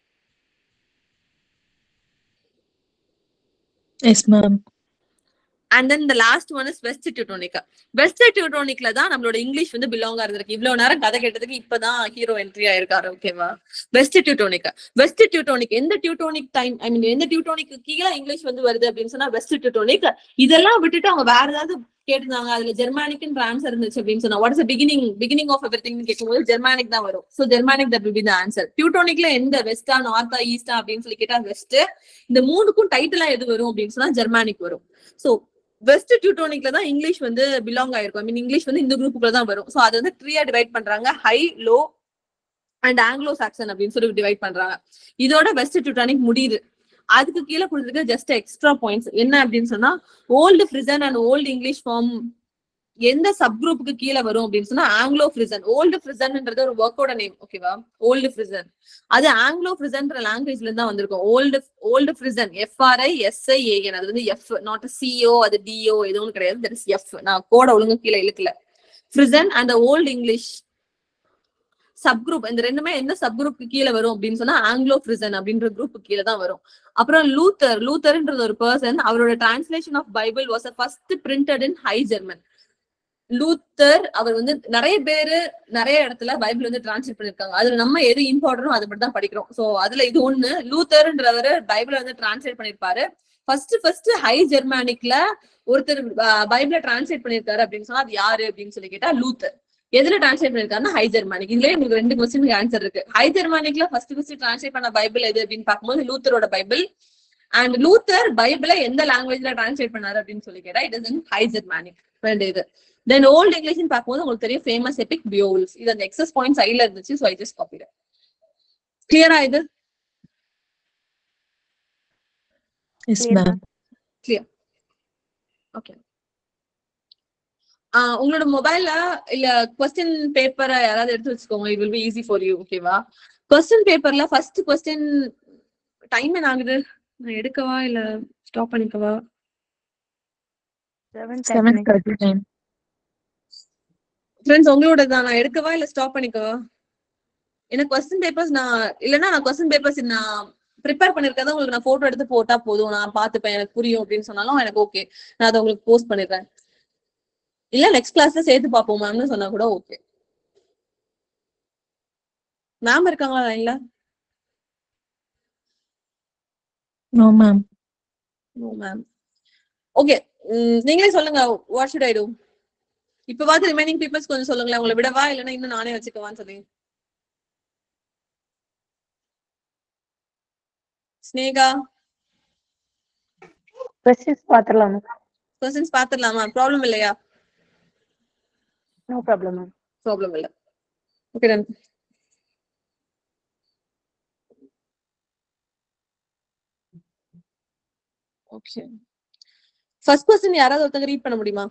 Yes, ma'am. And then the last one is west Teutonic west டியூட்டோனிக்ல தான் நம்மளோட இங்கிலீஷ் வந்து பிலாங் இருந்திருக்கு இவ்வளவு நேரம் கதை கேட்டதுக்கு இப்பதான் ஹீரோ என்ட்ரி ஆயிருக்காரு ஓகேவா வெஸ்ட் டியூட்டோனிக் வெஸ்ட் டியூட்டோனிக் எந்த டியூட்டோனிக் டைம் ஐ மீன் எந்த டியூட்டோனிக்கு கீழே இங்கிலீஷ் வந்து வருது அப்படின்னு சொன்னா வெஸ்ட் டியூட்டோனிக் இதெல்லாம் விட்டுட்டு அவங்க வேற ஏதாவது கேட்டிருந்தாங்க அதுல ஜெர்மானிக்னு ஆன்சர் இருந்துச்சு அப்படின்னு சொன்னா what is beginning beginning of everything கேட்கும்போது ஜெர்மானிக் தான் வரும் so Germanic that will be the answer டியூட்டோனிக்ல எந்த வெஸ்டா நார்த்தா ஈஸ்டா அப்படின்னு சொல்லி கேட்டா வெஸ்ட் இந்த மூணுக்கும் டைட்டிலா எது வரும் அப்படின்னு சொன்னா ஜெர்மானிக் வரும் சோ வெஸ்ட் டியூட்டோனிக்ல தான் இங்கிலீஷ் வந்து பிலாங் ஆயிருக்கும் ஐ மீன் இங்கிலீஷ் வந்து இந்த குரூப்புக்குள்ள தான் வரும் சோ அது வந்து த்ரீயா டிவைட் பண்றாங்க high low and Anglo Saxon அப்படின்னு சொல்லி டிவைட் பண்றாங்க இதோட வெஸ்ட் டியூட்டானிக் முடியுது அதுக்கு கீழே கொடுத்துருக்க ஜஸ்ட் எக்ஸ்ட்ரா பாயிண்ட்ஸ் என்ன அப்படின்னு சொன்னா old Frisian and old English form எந்த சப் குரூப்புக்கு கீழே வரும் அப்படின்னு சொன்னா ஆங்கிலோ ஃப்ரிசன் ஓல்டு ஃப்ரிசன்ன்றது ஒரு ஒர்க்கோட நேம் ஓகேவா ஓல்டு ஃப்ரிசன் அது ஆங்கிலோ ஃப்ரிசன்ற லாங்குவேஜ்ல இருந்து தான் வந்திருக்கும் old old Frisian F R I S I A N அது வந்து எஃப் நாட் சிஓ அது டிஓ எதுவும் கிடையாது தட் இஸ் எஃப் நான் கோட ஒழுங்கு கீழே இழுக்கல Frisian and old English sub group இந்த ரெண்டுமே எந்த சப் குரூப்க்கு கீழே வரும் அப்படின்னு சொன்னா ஆங்கிலோ ஃப்ரிசன் அப்படின்ற குரூப் கீழே தான் வரும் அப்புறம் லூத்தர் லூத்தர்ன்றது ஒரு பர்சன் அவரோட translation of Bible was first printed in high German Luther அவர் வந்து நிறைய பேரு நிறைய இடத்துல பைபிள் வந்து டிரான்ஸ்லேட் பண்ணிருக்காங்க அதுல நம்ம எது இம்பார்ட்டனோ அதை மட்டும் தான் படிக்கிறோம் சோ அதுல இது ஒண்ணு லூத்தர்ன்றவர் பைபிள வந்து டிரான்ஸ்லேட் பண்ணிருப்பாரு ஃபர்ஸ்ட் ஃபர்ஸ்ட் ஹை ஜெர்மானிக்ல ஒருத்தர் பைபிள டிரான்ஸ்லேட் பண்ணிருக்காரு அப்படின்னு சொன்னா அது யாரு அப்படின்னு சொல்லி கேட்டா லூத்தர் எதுல டிரான்ஸ்லேட் பண்ணிருக்காருன்னா ஹை ஜெர்மானிக் இதுலயே உங்களுக்கு ரெண்டு கொஸ்டினுக்கு ஆன்சர் இருக்கு ஹை ஜெர்மானிக்ல ஃபர்ஸ்ட் ஃபர்ஸ்ட் டிரான்ஸ்லேட் பண்ண பைபிள் எது அப்படின்னு பார்க்கும்போது லூத்தரோட பைபிள் அண்ட் லூத்தர் பைபிளை எந்த லாங்குவேஜ்ல டிரான்ஸ்லேட் பண்ணாரு அப்படின்னு சொல்லி கேட்டா it is in high Germanic ரெண்டு இது தென் ஓல்ட் இங்கிலீஷ்னு பார்க்கும்போது உங்களுக்கு தெரியும் ஃபேமஸ் எபிக் பியோல்ஸ் இது அந்த எக்ஸஸ் பாயிண்ட் சைட்ல இருந்துச்சு ஸோ ஐ ஜஸ்ட் காப்பிடு கிளியரா இது Yes, Clear, ma'am. ஓகே உங்களோட மொபைல்ல இல்ல கொஸ்டின் பேப்பரை யாராவது எடுத்து வச்சுக்கோங்க it will be easy for you ஓகேவா கொஸ்டின் பேப்பர்ல ஃபர்ஸ்ட் கொஸ்டின் டைம் என்ன ஆகுது நான் எடுக்கவா இல்ல ஸ்டாப் பண்ணிக்கவா Seven thirty-nine. ஃப்ரெண்ட்ஸ் உங்களோட தான் நான் எடுக்கவா இல்ல ஸ்டாப் பண்ணிக்கவா எனக்கு கொஸ்டின் பேப்பர்ஸ் நான் இல்லனா நான் கொஸ்டின் பேப்பர்ஸ் நான் ப்ரிப்பேர் பண்ணிருக்கதை உங்களுக்கு நான் போட்டோ எடுத்து போட்டா போதும் நான் பாத்துப்பேன் எனக்கு புரியும் அப்படின்னு சொன்னாலும் எனக்கு ஓகே நான் அதை உங்களுக்கு போஸ்ட் பண்ணிடுறேன் இல்ல நெக்ஸ்ட் கிளாஸ்ல சேர்த்து பார்ப்போம் மேம்னு சொன்னா கூட ஓகே மேம் இருக்காங்களா லைன்ல No, ma'am. No ma'am okay நீங்களே சொல்லுங்க வாட் ஷுட் ஐ டூ இப்ப பார்த்து ரிமைனிங் பீப்புள்ஸ் கொஞ்சம் சொல்லுங்களேன் உங்களை விடவா இல்லைன்னா இன்னும் நானே வச்சுக்கவான்னு சொல்லி ஸ்னேகா கொஸ்டின்ஸ் பாத்துடலாமா கொஸ்டின்ஸ் பாத்துடலாமா ப்ராப்ளம் இல்லையா நோ ப்ராப்ளம் மேம் ப்ராப்ளம் இல்ல okay done okay first person யாராவது ஒருத்தங்க ரீட் பண்ண முடியுமா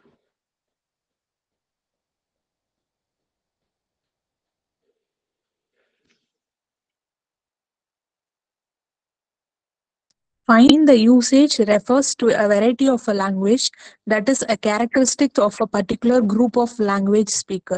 Find the usage refers to a variety of a language that is a characteristic of a particular group of language speaker.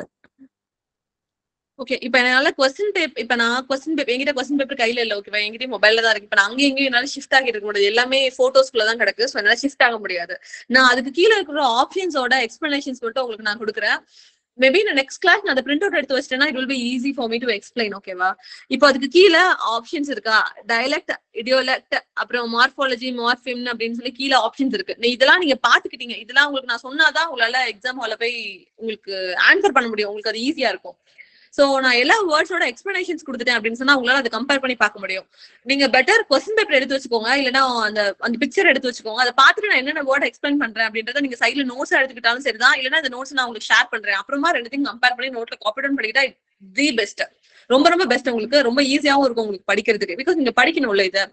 Okay இப்ப என்னால question paper இப்ப நான் question paper என்கிட்ட question paper கையில இல்ல ஓகேவா என்கிட்ட மொபைல்ல தான் இருக்கு இப்ப நான் அங்கேயும் இங்கேயும் என்னால ஷிஃப்ட் ஆகிட்டு இருக்க முடியாது எல்லாமே போட்டோஸ்குள்ள தான் கிடக்கு ஸோ என்னால ஷிஃப்ட் ஆக முடியாது நான் அதுக்கு கீழே இருக்கிற ஆப்ஷன்ஸோட எக்ஸ்பிளனேஷன்ஸ் மட்டும் உங்களுக்கு நான் கொடுக்குறேன் மேபி நான் நெக்ஸ்ட் கிளாஸ் நான் அந்த பிரிண்ட் அவுட் எடுத்து வச்சிட்டேன்னா it will be easy for me to explain ஓகேவா இப்போ அதுக்கு கீழே ஆப்ஷன்ஸ் இருக்கா டயலெக்ட் இடியோலெக்ட் அப்புறம் மார்ஃபாலஜி மார்ஃபிம் அப்படின்னு சொல்லி கீழே ஆப்ஷன்ஸ் இருக்கு நீ இதெல்லாம் நீங்க பாத்துக்கிட்டீங்க இதெல்லாம் உங்களுக்கு நான் சொன்னாதான் உங்களால எக்ஸாம் ஹால போய் உங்களுக்கு ஆன்சர் பண்ண முடியும் உங்களுக்கு அது ஈஸியா இருக்கும் சோ நான் எல்லா வேர்ட்ஸோட எக்ஸ்பிளனேஷன்ஸ் கொடுத்துட்டேன் அப்படின்னு சொன்னா உங்களால அதை கம்பேர் பண்ணி பார்க்க முடியும் நீங்க பெட்டர் கொஸ்டின் பேப்பர் எடுத்து வச்சுக்கோங்க இல்லைன்னா அந்த அந்த பிக்சர் எடுத்து வச்சுக்கோங்க அதை பார்த்துட்டு நான் என்னென்ன வேர்ட் எக்ஸ்பிளைன் பண்றேன் அப்படின்றத நீங்க சைட்ல நோட்ஸ் எடுத்துக்கிட்டாலும் சரிதான் இல்லைன்னா அந்த நோட்ஸ் நான் உங்களுக்கு ஷேர் பண்றேன் அப்புறமா ரெண்டுத்தையும் கம்பேர் பண்ணி நோட்ல காப்பி டவுன் பண்ணிக்கிட்டா தி பெஸ்ட் ரொம்ப ரொம்ப பெஸ்ட் உங்களுக்கு ரொம்ப ஈஸியாவும் இருக்கும் உங்களுக்கு படிக்கிறதுக்கு பிகாஸ் நீங்க படிக்கணும்ல இதை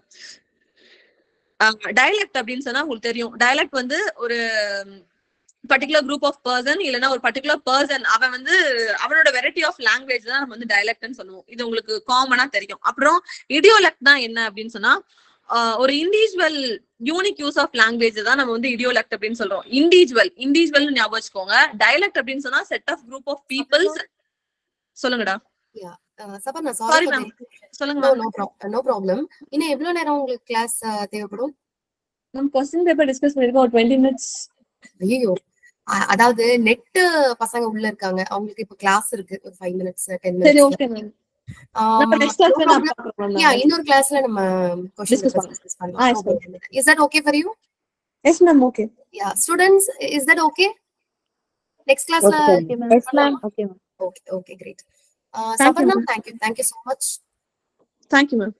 டயலெக்ட் அப்படின்னு சொன்னா உங்களுக்கு தெரியும் டயலெக்ட் வந்து ஒரு பர்டிகுலர் குரூப் ஆஃப் பர்சன் இல்லைன்னா ஒரு பர்டிகுலர் பர்சன் அவன் வந்து அவனோட வெரைட்டி ஆஃப் லாங்குவேஜ் தான் நம்ம வந்து டயலெக்ட்னு சொல்லுவோம் இது உங்களுக்கு காமனா தெரியும் அப்புறம் இடியோலெக்ட் தான் என்ன அப்படின்னு சொன்னா ஆஹ் ஒரு individual unique use of language தான் நம்ம வந்து இடியோலெக்ட் அப்படின்னு சொல்றோம் இண்டிவிஜுவல் இண்டிவிஜுவல் ஞாபகம் வச்சுக்கோங்க டயலெக்ட் அப்படின்னு சொன்னா set of group of peoples சொல்லுங்கடா சபர் நான் Sorry, சாரி ma'am. சொல்லுங்க no ma'am no no problem இன்னும் எவ்வளவு நேரம் உங்களுக்கு கிளாஸ் தேவைப்படும் நம்ம கொஸ்டின் பேப்பர் டிஸ்கஸ் பண்ணிருக்கோம் ஒரு டுவெண்ட்டி மினிட்ஸ் ஐயோ அதாவது நெட் பசங்க உள்ள இருக்காங்க அவங்களுக்கு இப்ப கிளாஸ் இருக்கு ஒரு ஃபைவ் மினிட்ஸ் டென் சரி மினிட்ஸ் ஓகே மேம் நம்ம நெக்ஸ்ட் கிளாஸ்ல நான் பார்க்கறோம் யா இன்னொரு கிளாஸ்ல நம்ம கொஸ்டின் Discuss பேப்பர் டிஸ்கஸ் ஆ, பண்ணலாம் is that okay for you yes ma'am okay yeah students is that okay next கிளாஸ்ல yes ma'am okay ma'am okay okay great you, Saparna ma'am. Thank you thank you so much thank you ma'am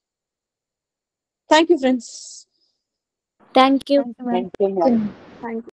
thank you friends thank you thank you ma'am thank you